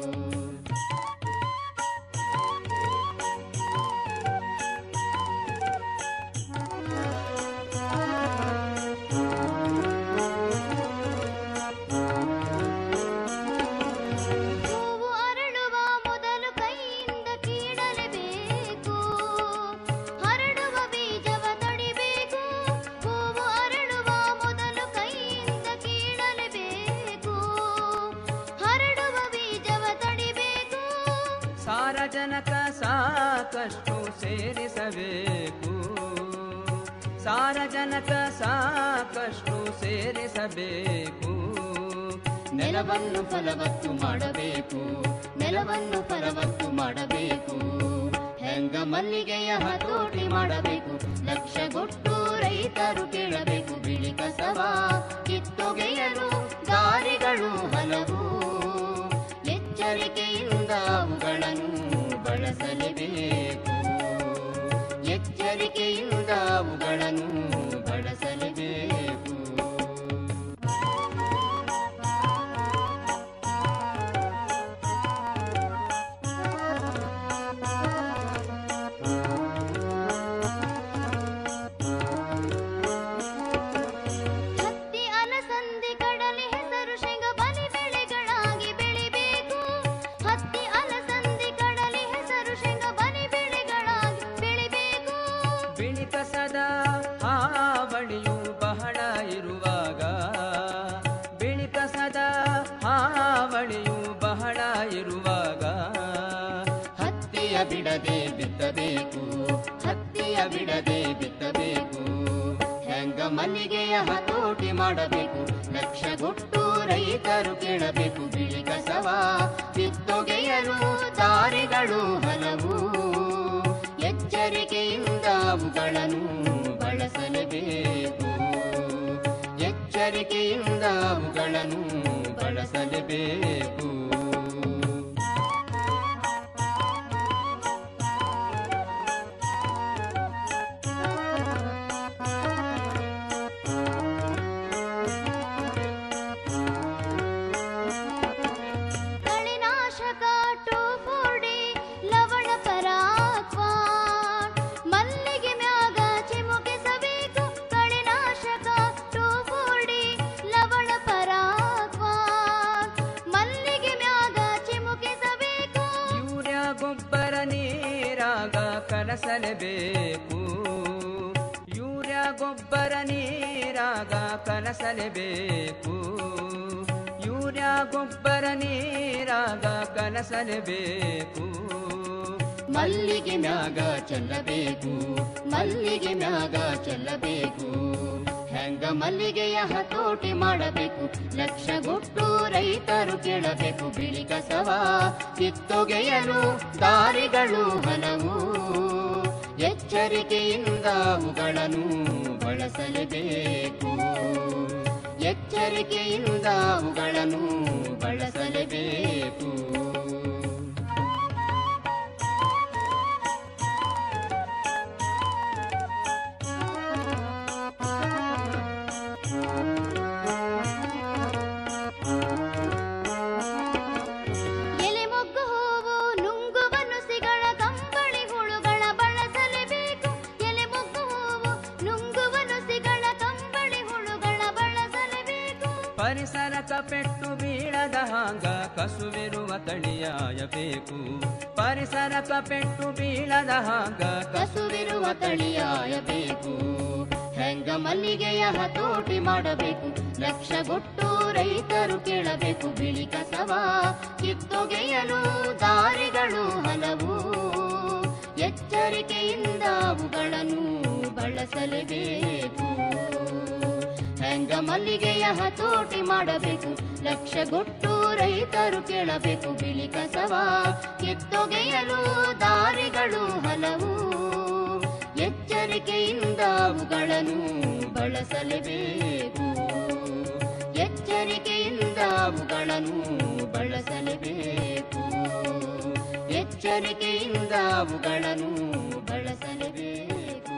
ಹೂವು ಅರಳುವ ಮೊದಲು ಕೈಯಿಂದ ಕೀಳಲೇಬೇಕು ಹರಡುವ ಬೀಜವ ತಡಿಬೇಕು ಹೂವು ಅರಳುವ ಮೊದಲು ಕೈಯಿಂದ ಕೀಳಲೇಬೇಕು ಹರಡುವ ಬೀಜವ ತಡಿಬೇಕು ಸಾರಜನಕ ಸಾಕಷ್ಟು ಸೇರಿಸಬೇಕು ಸಾರಜನಕ ಸಾಕಷ್ಟು ಸೇರಿಸಬೇಕು ನೆಲವನ್ನು ಫಲವತ್ತು ಮಾಡಬೇಕು ನೆಲವನ್ನು ಫಲವತ್ತು ಮಾಡಬೇಕು ಹೆಂಗ ಮಲ್ಲಿಗೆಯ ಹತೋಟಿ ಮಾಡಬೇಕು ಲಕ್ಷಗೊಟ್ಟು ರೈತರು ಕೇಳಬೇಕು ಬಿಳಿ ಕಸವ ಕಿತ್ತೊಗೆಯಲು ದಾರಿಗಳು ಹಲವು ಎಚ್ಚರಿಕೆಯಿಂದ ಅವುಗಳನ್ನು ಬಳಸಲೇಬೇಕು ಎಚ್ಚರಿಕೆಯಿಂದ ಅವುಗಳನ್ನು ಬಳಸಲೇಬೇಕು ಹತ್ತಿ ಅಲಸಂದಿ ಕಡಲೆ ಹೆಸರು ಶೇಂಗ ಬಲಿ ಬೆಳೆಗಳಾಗಿ ಬೆಳಿಬೇಕು ಹತ್ತಿ ಅಲಸಂದಿ ಕಡಲೆ ಹೆಸರು ಶೇಂಗ ಬಲಿ ಬೆಳೆಗಳಾಗಿ ಬೆಳಿಬೇಕು ಬಿಳಿ ಕಸದ ಹಾವಳಿಯು ಬಹಳ ಇರುವಾಗ ಬಿಳಿ ಕಸದ ಹಾವಳಿಯು ಬಹಳ ಇರುವಾಗ ಹತ್ತಿಯ ಬಿಡದೆ ಬಿತ್ತಬೇಕು ಹತ್ತಿಯ ಬಿಡದೆ ಬಿತ್ತಬೇಕು ಹೆಂಗ ಮಲ್ಲಿಗೆಯ ಹತೋಟಿ ಮಾಡಬೇಕು ಲಕ್ಷಗೊಟ್ಟು ರೈತರು ಕೇಳಬೇಕು ಬಿಳಿ ಕಸವ ಕಿತ್ತೊಗೆಯಲು ದಾರಿಗಳು ಹಲವು ಎಚ್ಚರಿಕೆಯಿಂದ ಅವುಗಳನ್ನು ಬಳಸಲೇಬೇಕು ಎಚ್ಚರಿಕೆಯಿಂದ ಅವುಗಳನ್ನು ಬಳಸಲೇಬೇಕು ಕಳೆನಾಶಕ ಟೋಫೋಡಿ ಲವಣ ಪರಾಕ್ವಾನ್ ಮಲ್ಲಿಗೆ ಮ್ಯಾಗ ಚಿಮುಕಿಸಬೇಕು ಕಳೆನಾಶಕ ಟೋಫೋಡಿ ಲವಣ ಪರಾಕ್ವಾನ್ ಮಲ್ಲಿಗೆ ಮ್ಯಾಗ ಚಿಮುಕಿಸಬೇಕು ಯೂರಿಯಾ ಗೊಬ್ಬರ ನೀರಾಗ ಕಲಸಲೇಬೇಕು ಯೂರಿಯಾ ಗೊಬ್ಬರ ನೀರಾಗ ಕಲಸಲೇಬೇಕು ಯೂರಿಯಾ ಗೊಬ್ಬರ ನೀರಾಗ ಕಲಸಲೇಬೇಕು ಮಲ್ಲಿಗೆ ಮ್ಯಾಗ ಚೆಲ್ಲಬೇಕು ಮಲ್ಲಿಗೆ ಮ್ಯಾಗ ಚೆಲ್ಲಬೇಕು ಹೆಂಗ ಮಲ್ಲಿಗೆಯ ಹತೋಟಿ ಮಾಡಬೇಕು ಲಕ್ಷಗೊಟ್ಟು ರೈತರು ಕೇಳಬೇಕು ಬಿಳಿ ಕಸವ ಕಿತ್ತೊಗೆಯಲು ದಾರಿಗಳು ಹಲವು ಎಚ್ಚರಿಕೆಯಿಂದ ಅವುಗಳನ್ನು ಬಳಸಲೇಬೇಕು ಎಚ್ಚರಿಕೆಯಿಂದ ಅವುಗಳನ್ನು ಬಳಸಲೇಬೇಕು ಎಲೆ ಮೊಗ್ಗು ಹೂವು ನುಂಗುವ ನುಸಿಗಳ ಕಂಬಳಿ ಹುಳುಗಳ ಬಳಸಲೇಬೇಕು ಎಲೆ ಮೊಗ್ಗು ಹೂವು ನುಂಗುವ ನುಸಿಗಳ ಕಂಬಳಿ ಹುಳುಗಳ ಬಳಸಲೇಬೇಕು ಪರಿಸರಕ ಪೆಟ್ಟು ಬೀಳದ ಹಾಂಗ ಕಸುವಿರುವ ತಳಿಯಾಯಬೇಕು ಪರಿಸರಕ ಪೆಟ್ಟು ಬೀಳದ ಹಾಂಗ ಕಸುವಿರುವ ತಳಿಯಾಯಬೇಕು ಹೆಂಗ ಮಲ್ಲಿಗೆಯ ಹತೋಟಿ ಮಾಡಬೇಕು ಲಕ್ಷಗೊಟ್ಟು ರೈತರು ಕೇಳಬೇಕು ಬಿಳಿ ಕಸವ ಕಿತ್ತೊಗೆಯಲು ದಾರಿಗಳು ಹಲವು ಎಚ್ಚರಿಕೆಯಿಂದ ಅವುಗಳನ್ನು ಬಳಸಲೇಬೇಕು ಹೆಂಗ ಮಲ್ಲಿಗೆಯ ಹತೋಟಿ ಮಾಡಬೇಕು ಲಕ್ಷಗೊಟ್ಟು ರೈತರು ಕೇಳಬೇಕು ಬಿಳಿ ಕಸವ ಕಿತ್ತೊಗೆಯಲು ದಾರಿಗಳು ಹಲವು ಎಚ್ಚರಿಕೆಯಿಂದ ಅವುಗಳನ್ನು ಬಳಸಲೇಬೇಕು ಎಚ್ಚರಿಕೆಯಿಂದ ಅವುಗಳನ್ನು ಬಳಸಲೇಬೇಕು ಎಚ್ಚರಿಕೆಯಿಂದ ಅವುಗಳನ್ನು ಬಳಸಲೇಬೇಕು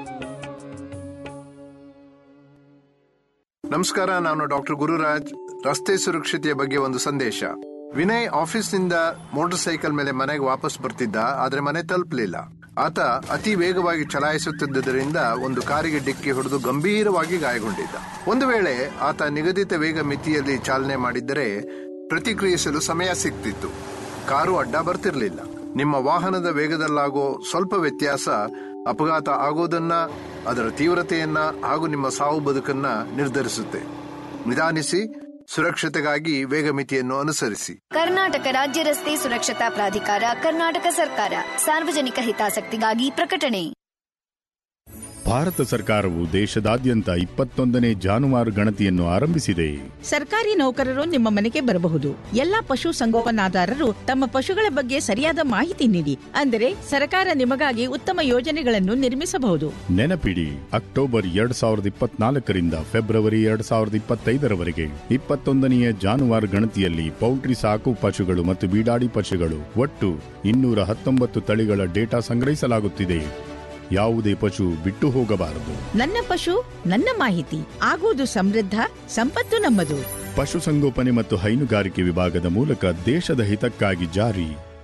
ನಮಸ್ಕಾರ ನಾನು ಡಾಕ್ಟರ್ ಗುರುರಾಜ್ ರಸ್ತೆ ಸುರಕ್ಷತೆಯ ಬಗ್ಗೆ ಒಂದು ಸಂದೇಶ ವಿನಯ್ ಆಫೀಸ್ನಿಂದ ಮೋಟಾರ್ ಸೈಕಲ್ ಮೇಲೆ ಮನೆಗೆ ವಾಪಸ್ ಬರ್ತಿದ್ದ ಆದ್ರೆ ಮನೆ ತಲುಪಲಿಲ್ಲ ಆತ ಅತಿ ವೇಗವಾಗಿ ಚಲಾಯಿಸುತ್ತಿದ್ದರಿಂದ ಒಂದು ಕಾರಿಗೆ ಡಿಕ್ಕಿ ಹೊಡೆದು ಗಂಭೀರವಾಗಿ ಗಾಯಗೊಂಡಿದ್ದ ಒಂದು ವೇಳೆ ಆತ ನಿಗದಿತ ವೇಗ ಮಿತಿಯಲ್ಲಿ ಚಾಲನೆ ಮಾಡಿದ್ದರೆ ಪ್ರತಿಕ್ರಿಯಿಸಲು ಸಮಯ ಸಿಗ್ತಿತ್ತು ಕಾರು ಅಡ್ಡ ಬರ್ತಿರ್ಲಿಲ್ಲ ನಿಮ್ಮ ವಾಹನದ ವೇಗದಲ್ಲಾಗೋ ಸ್ವಲ್ಪ ವ್ಯತ್ಯಾಸ ಅಪಘಾತ ಆಗೋದನ್ನ ಅದರ ತೀವ್ರತೆಯನ್ನ ಹಾಗೂ ನಿಮ್ಮ ಸಾವು ಬದುಕನ್ನ ನಿರ್ಧರಿಸುತ್ತೆ ನಿಧಾನಿಸಿ ಸುರಕ್ಷತೆಗಾಗಿ ವೇಗ ಮಿತಿಯನ್ನು ಅನುಸರಿಸಿ ಕರ್ನಾಟಕ ರಾಜ್ಯ ರಸ್ತೆ ಸುರಕ್ಷತಾ ಪ್ರಾಧಿಕಾರ ಕರ್ನಾಟಕ ಸರ್ಕಾರ ಸಾರ್ವಜನಿಕ ಹಿತಾಸಕ್ತಿಗಾಗಿ ಪ್ರಕಟಣೆ ಭಾರತ ಸರ್ಕಾರವು ದೇಶದಾದ್ಯಂತ ಇಪ್ಪತ್ತೊಂದನೇ ಜಾನುವಾರು ಗಣತಿಯನ್ನು ಆರಂಭಿಸಿದೆ ಸರ್ಕಾರಿ ನೌಕರರು ನಿಮ್ಮ ಮನೆಗೆ ಬರಬಹುದು ಎಲ್ಲಾ ಪಶು ಸಂಗೋಪನಾದಾರರು ತಮ್ಮ ಪಶುಗಳ ಬಗ್ಗೆ ಸರಿಯಾದ ಮಾಹಿತಿ ನೀಡಿ ಅಂದರೆ ಸರ್ಕಾರ ನಿಮಗಾಗಿ ಉತ್ತಮ ಯೋಜನೆಗಳನ್ನು ನಿರ್ಮಿಸಬಹುದು ನೆನಪಿಡಿ ಅಕ್ಟೋಬರ್ ಎರಡ್ ಸಾವಿರದ ಇಪ್ಪತ್ನಾಲ್ಕರಿಂದ ಫೆಬ್ರವರಿ ಎರಡ್ ಸಾವಿರದ ಇಪ್ಪತ್ತೈದರವರೆಗೆ ಇಪ್ಪತ್ತೊಂದನೆಯ ಜಾನುವಾರು ಗಣತಿಯಲ್ಲಿ ಪೌಲ್ಟ್ರಿ ಸಾಕು ಪಶುಗಳು ಮತ್ತು ಬೀಡಾಡಿ ಪಶುಗಳು ಒಟ್ಟು ಇನ್ನೂರ ಹತ್ತೊಂಬತ್ತು ತಳಿಗಳ ಡೇಟಾ ಸಂಗ್ರಹಿಸಲಾಗುತ್ತಿದೆ ಯಾವುದೇ ಪಶು ಬಿಟ್ಟು ಹೋಗಬಾರದು ನನ್ನ ಪಶು ನನ್ನ ಮಾಹಿತಿ ಆಗುವುದು ಸಮೃದ್ಧ ಸಂಪತ್ತು ನಮ್ಮದು ಪಶುಸಂಗೋಪನೆ ಮತ್ತು ಹೈನುಗಾರಿಕೆ ವಿಭಾಗದ ಮೂಲಕ ದೇಶದ ಹಿತಕ್ಕಾಗಿ ಜಾರಿ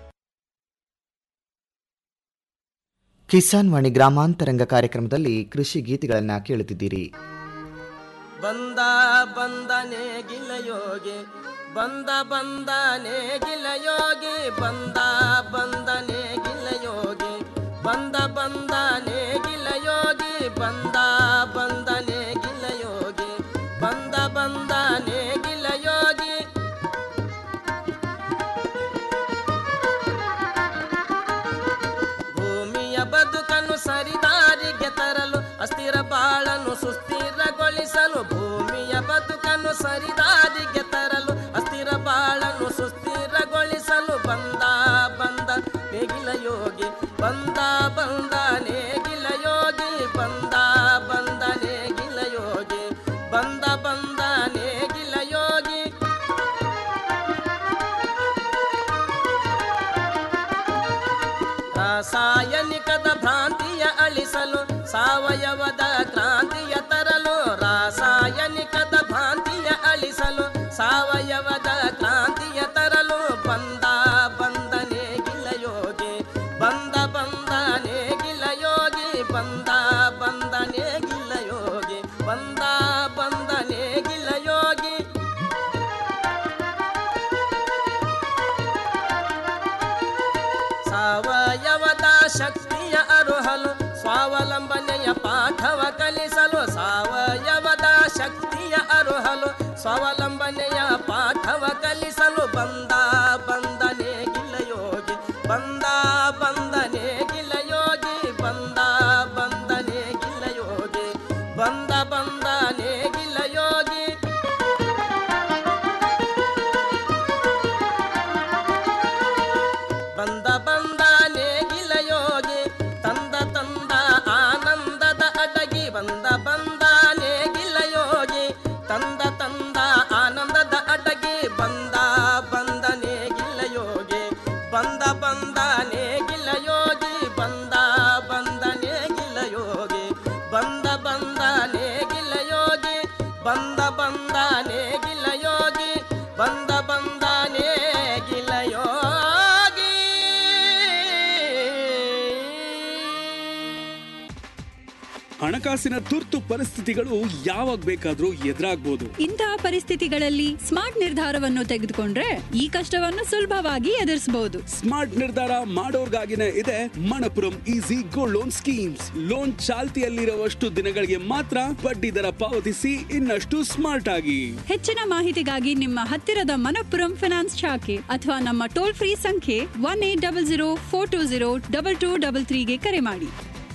ಕಿಸಾನ್ ವಾಣಿ ಗ್ರಾಮಾಂತರಂಗ ಕಾರ್ಯಕ್ರಮದಲ್ಲಿ ಕೃಷಿ ಗೀತೆಗಳನ್ನು ಕೇಳುತ್ತಿದ್ದೀರಿ ಬಂದ ಬಂದನೆ ಗಿಲಯೋಗಿ ಬಂದ ಬಂದನೆ ಗಿಲಯೋಗಿ ಬಂದ ಬಂದನೆ ಗಿಲಯೋಗಿ ಬಂದ ಬಂದನೆ ಗಿಲಯೋಗಿ ಬಂದ ಬಂದನೆ ಗಿಲಯೋಗಿ ಬಂದ ಬಂದನೆ ಗಿಲಯೋಗಿ ಭೂಮಿಯ ಬದುಕನ್ನು ಸರಿದಾರಿಗೆ ತರಲು ಅಸ್ಥಿರ ಬಾಳನ್ನು ಸುಸ್ಥಿರಗೊಳಿಸಲು ಭೂಮಿಯ ಬದುಕನ್ನು ಸರಿದಾರಿಗೆ ತರಲು ಅಸ್ಥಿರ ಬಾಳನ್ನು ಸುಸ್ಥಿರಗೊಳಿಸಲು ಬಂದ ಬಂದ ನೇಗಿಲ ಯೋಗಿ ಬಂದ ಬಂದ ನೇಗಿಲ ಯೋಗಿ ಬಂದ ಬಂದ ನೇಗಿಲ ಯೋಗಿ ಬಂದ ಬಂದ ನೇಗಿಲ ಯೋಗಿ ರಾಸಾಯನಿಕದ ಭ್ರಾಂತಿಯ ಅಳಿಸಲು ಸಾವಯವದ ಕ್ರಾಂತಿಯ ತರಲು ರಾಸಾಯನಿಕದ ಭ್ರಾಂತಿಯ ಅಳಿಸಲು ಸಾವಯವದ ಕ್ರಾಂತಿಯ ತರಲು ಬಂದ ಬಂದನೆ ಗಿಲಯೋಗಿ ಬಂದ ಬಂದನೆ ಗಿಲಯೋಗಿ ಬಂದ ಬಂದನೆ ಗಿಲಯೋಗಿ ಬಂದ ಬಂದನೆ ಗಿಲಯೋಗಿ ಸಾವಯವದ ಶಕ್ತಿಯ ಅರುಹಲು ಸ್ವಾವಲಂಬನೆಯ ಪಾಠವ ಕಲಿಸಲು ಸಾವಯವದ ಶಕ್ತಿಯ ಅರುಹಲು ಸ್ವಾವಲಂಬನೆಯ ಪಾಠವ ಕಲಿಸಲು ಬಂದ ಬಂದನೆ ಗಿಲಯೋಗಿ ಬಂದ ಬಂದನೆ ಗಿಲಯೋಗಿ ಬಂದ ಬಂದನೆ ಹಣಕಾಸಿನ ತುರ್ತು ಪರಿಸ್ಥಿತಿಗಳು ಯಾವಾಗ ಬೇಕಾದ್ರೂ ಎದುರಾಗ್ಬೋದು ಇಂತಹ ಪರಿಸ್ಥಿತಿಗಳಲ್ಲಿ ಸ್ಮಾರ್ಟ್ ನಿರ್ಧಾರವನ್ನು ತೆಗೆದುಕೊಂಡ್ರೆ ಈ ಕಷ್ಟವನ್ನು ಸುಲಭವಾಗಿ ಎದುರಿಸಬಹುದು ಸ್ಮಾರ್ಟ್ ನಿರ್ಧಾರ ಮಾಡೋರ್ಗಾಗಿನೇ ಇದೆ Manappuram easy gold loan schemes loan ಚಾಲ್ತಿಯಲ್ಲಿರುವಷ್ಟು ದಿನಗಳಿಗೆ ಮಾತ್ರ ಬಡ್ಡಿ ದರ ಪಾವತಿಸಿ ಇನ್ನಷ್ಟು ಸ್ಮಾರ್ಟ್ ಆಗಿ ಹೆಚ್ಚಿನ ಮಾಹಿತಿಗಾಗಿ ನಿಮ್ಮ ಹತ್ತಿರದ ಮನಪ್ಪುರಂ ಫಿನಾನ್ಸ್ ಶಾಖೆ ಅಥವಾ ನಮ್ಮ ಟೋಲ್ ಫ್ರೀ ಸಂಖ್ಯೆ one eight double zero four two zero double two double ತ್ರೀಗೆ ಕರೆ ಮಾಡಿ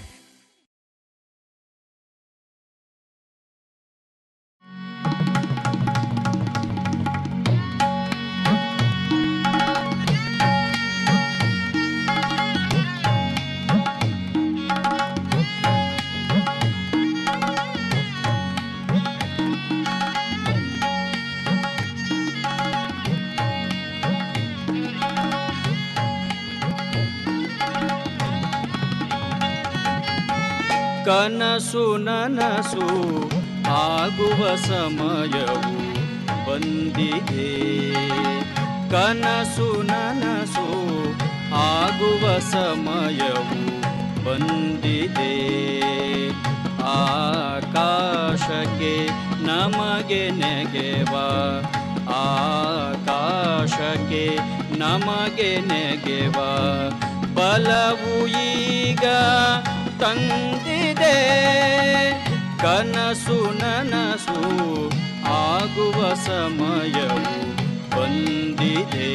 ಕನಸು ನನಸು ಆಗುವ ಸಮಯವು ಬಂದಿದೆ ಕನಸು ನನಸು ಆಗುವ ಸಮಯವು ಬಂದಿದೆ ಆಕಾಶಕ್ಕೆ ನಮಗೆ ನೆಗೆವ ಆಕಾಶಕ್ಕೆ ನಮಗೆ ನೆಗೆವ ಬಲವು ಈಗ ತಂದಿದೆ ಕನಸು ನನಸು ಆಗುವ ಸಮಯವು ಬಂದಿದೆ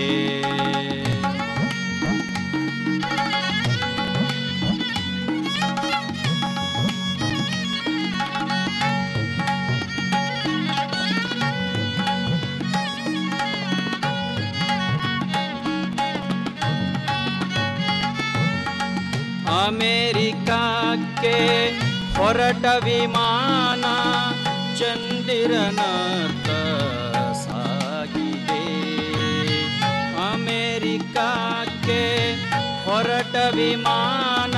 ಅಮೇರಿಕಕ್ಕೆ ಹೊರಟ ವಿಮಾನ ಚಂದಿರನತ್ತ ಸಾಗಿದೆ ಅಮೇರಿಕಕ್ಕೆ ಹೊರಟ ವಿಮಾನ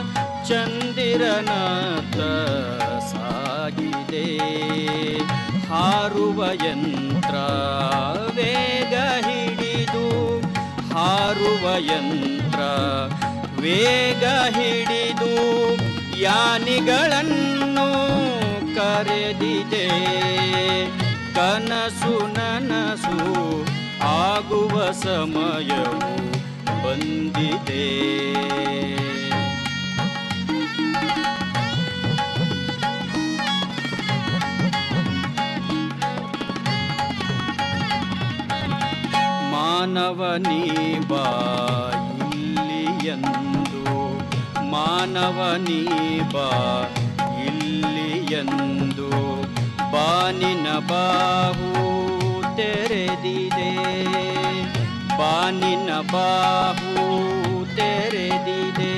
ಚಂದಿರನತ್ತ ಸಾಗಿದೆ ಹಾರುವ ಯಂತ್ರ ವೇಗ ಹಿಡಿದು ಹಾರುವ ಯಂತ್ರ ವೇಗ ಹಿಡಿದು ಯಾನಿಗಳನ್ನು ಕರೆದಿದೆ ಕನಸು ನನಸು ಆಗುವ ಸಮಯವು ಬಂದಿದೆ ಮಾನವನೀ ಬಾ ಇಲ್ಲಿಯಂದು ಮಾನವನೀ ಬಾ ಇಲ್ಲಿಯಂದು ಬಾನಿನ ಬಾಹು ತೆರೆದಿದೆ ಬಾನಿನ ಬಾಹು ತೆರೆದಿದೆ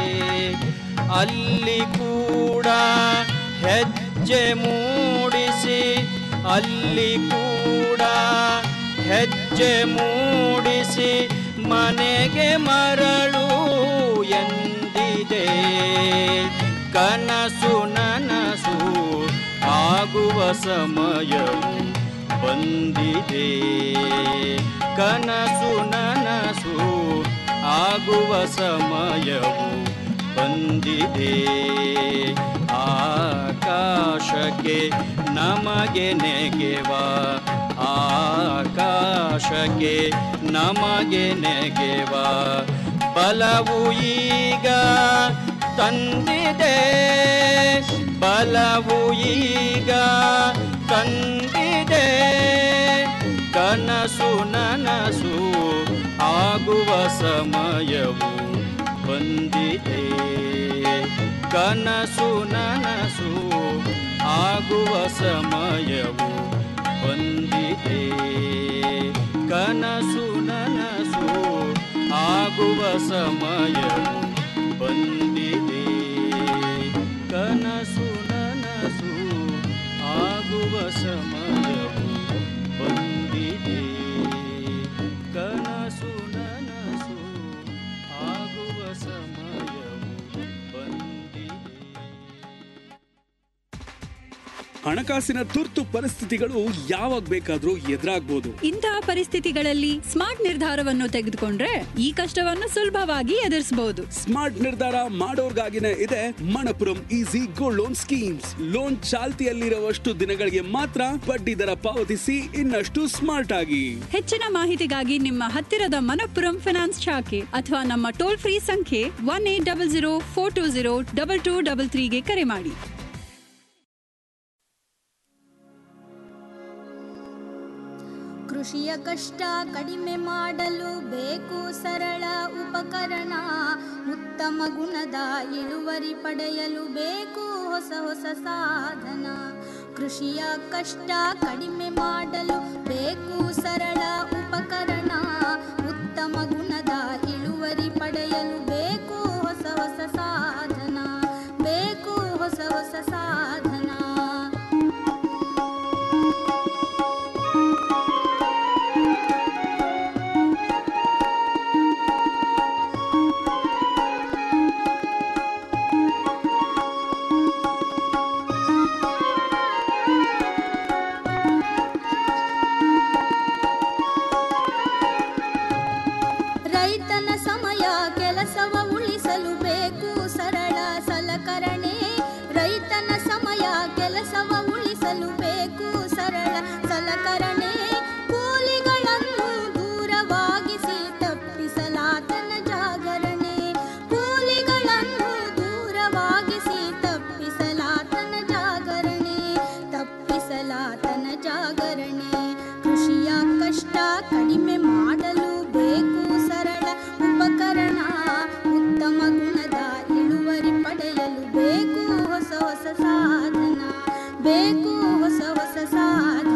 ಅಲ್ಲಿ ಕೂಡ ಹೆಜ್ಜೆ ಮೂಡಿಸಿ ಅಲ್ಲಿ ಕೂಡ ಹೆಜ್ಜೆ ಮೂಡಿಸಿ ಮನೆಗೆ ಮರಳು ಎಂದಿದೆ ಕನಸು ನನಸು ಆಗುವ ಸಮಯವು ಬಂದಿದೆ ಕನಸು ನನಸು ಆಗುವ ಸಮಯವು ಬಂದಿದೆ ಆಕಾಶಕ್ಕೆ ನಮಗೆ ನೆಗೆವ ಆಕಾಶಕ್ಕೆ ನಮಗೆ ನೆಗೆವ ಬಲವು ಈಗ ತಂದಿದೆ ಬಲವು ಈಗ ತಂದಿದೆ ಕನಸು ನನಸು ಆಗುವ ಸಮಯವು ಬಂದಿದೆ ಕನಸು ನನಸು ಆಗುವ ಸಮಯವು ಬಂದಿದೆ ಕನಸು ನನಸು ಆಗುವ ಸಮಯವು ಬಂದಿದೆ ಕನಸು ನನಸು ಆಗುವ ಸಮಯವು ಬಂದಿದೆ ಕನಸು ನನಸು ಆಗುವ ಸಮಯವು ಬಂದಿದೆ ಹಣಕಾಸಿನ ತುರ್ತು ಪರಿಸ್ಥಿತಿಗಳು ಯಾವಾಗ ಬೇಕಾದ್ರೂ ಎದುರಾಗ್ಬೋದು ಇಂತಹ ಪರಿಸ್ಥಿತಿಗಳಲ್ಲಿ ಸ್ಮಾರ್ಟ್ ನಿರ್ಧಾರವನ್ನು ತೆಗೆದುಕೊಂಡ್ರೆ ಈ ಕಷ್ಟವನ್ನು ಸುಲಭವಾಗಿ ಎದುರಿಸಬಹುದು ಸ್ಮಾರ್ಟ್ ನಿರ್ಧಾರ ಮಾಡೋರ್ಗಾಗಿನೇ ಇದೆ Manappuram easy gold loan schemes loan ಚಾಲ್ತಿಯಲ್ಲಿರುವಷ್ಟು ದಿನಗಳಿಗೆ ಮಾತ್ರ ಬಡ್ಡಿ ದರ ಪಾವತಿಸಿ ಇನ್ನಷ್ಟು ಸ್ಮಾರ್ಟ್ ಆಗಿ ಹೆಚ್ಚಿನ ಮಾಹಿತಿಗಾಗಿ ನಿಮ್ಮ ಹತ್ತಿರದ ಮನಪ್ಪುರಂ ಫಿನಾನ್ಸ್ ಶಾಖೆ ಅಥವಾ ನಮ್ಮ ಟೋಲ್ ಫ್ರೀ ಸಂಖ್ಯೆ one eight double zero four two zero double two double ತ್ರೀಗೆ ಕರೆ ಮಾಡಿ ಕೃಷಿಯ ಕಷ್ಟ ಕಡಿಮೆ ಮಾಡಲು ಬೇಕು ಸರಳ ಉಪಕರಣ ಉತ್ತಮ ಗುಣದ ಇಳುವರಿ ಪಡೆಯಲು ಬೇಕು ಹೊಸ ಹೊಸ ಸಾಧನ ಕೃಷಿಯ ಕಷ್ಟ ಕಡಿಮೆ ಮಾಡಲು ಬೇಕು ಸರಳ ಉಪಕರಣ ಉತ್ತಮ ಗುಣದ ಇಳುವರಿ ಪಡೆಯಲು ಬೇಕು ಹೊಸ ಹೊಸ ಸಾಧನ ಬೇಕು ಹೊಸ ಹೊಸ ಸಾಧನ ರೈತನ ಸಮಯ ಕೆಲಸವ ಉಳಿಸಲು ಬೇಕು ಸರಳ ಸಲಕರಣೆ ರೈತನ ಸಮಯ ಕೆಲಸವ ಉಳಿಸಲು ಬೇಕು ಸರಳ ಸಲಕರಣೆ ಕೂಲಿಗಳನ್ನು ದೂರವಾಗಿಸಿ ತಪ್ಪಿಸಲಾತನ ಜಾಗರಣೆ ಕೂಲಿಗಳನ್ನು ದೂರವಾಗಿಸಿ ತಪ್ಪಿಸಲಾತನ ಜಾಗರಣೆ ತಪ್ಪಿಸಲಾತನ ಜಾಗರಣೆ ಕೃಷಿಯ ಕಷ್ಟ ಕಡಿಮೆ ಮಾಡಲು ಬೇಕು ಸರಳ ಉಪಕರಣ ಉತ್ತಮ ಗುಣದ ಇಳುವರಿ ಪಡೆಯಲು ಬೇಕು ಹೊಸ ಹೊಸ ಸಾಧನ ಬೇಕು ಹೊಸ ಹೊಸ ಸಾಧನ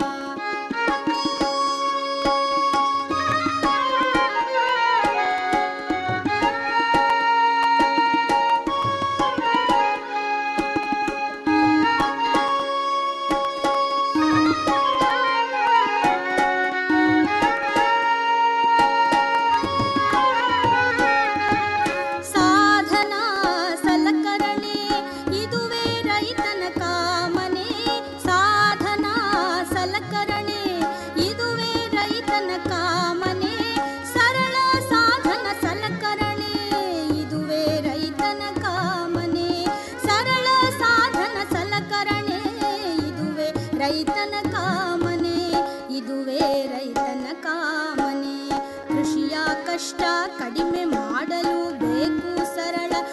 ಸಾಧನ ಸಲಕರಣೆ ಇದುವೇ ರೈತನ ಕಾಮನೆ ಸಾಧನ ಸಲಕರಣೆ ಇದುವೇ ರೈತನ ಕಾಮನೆ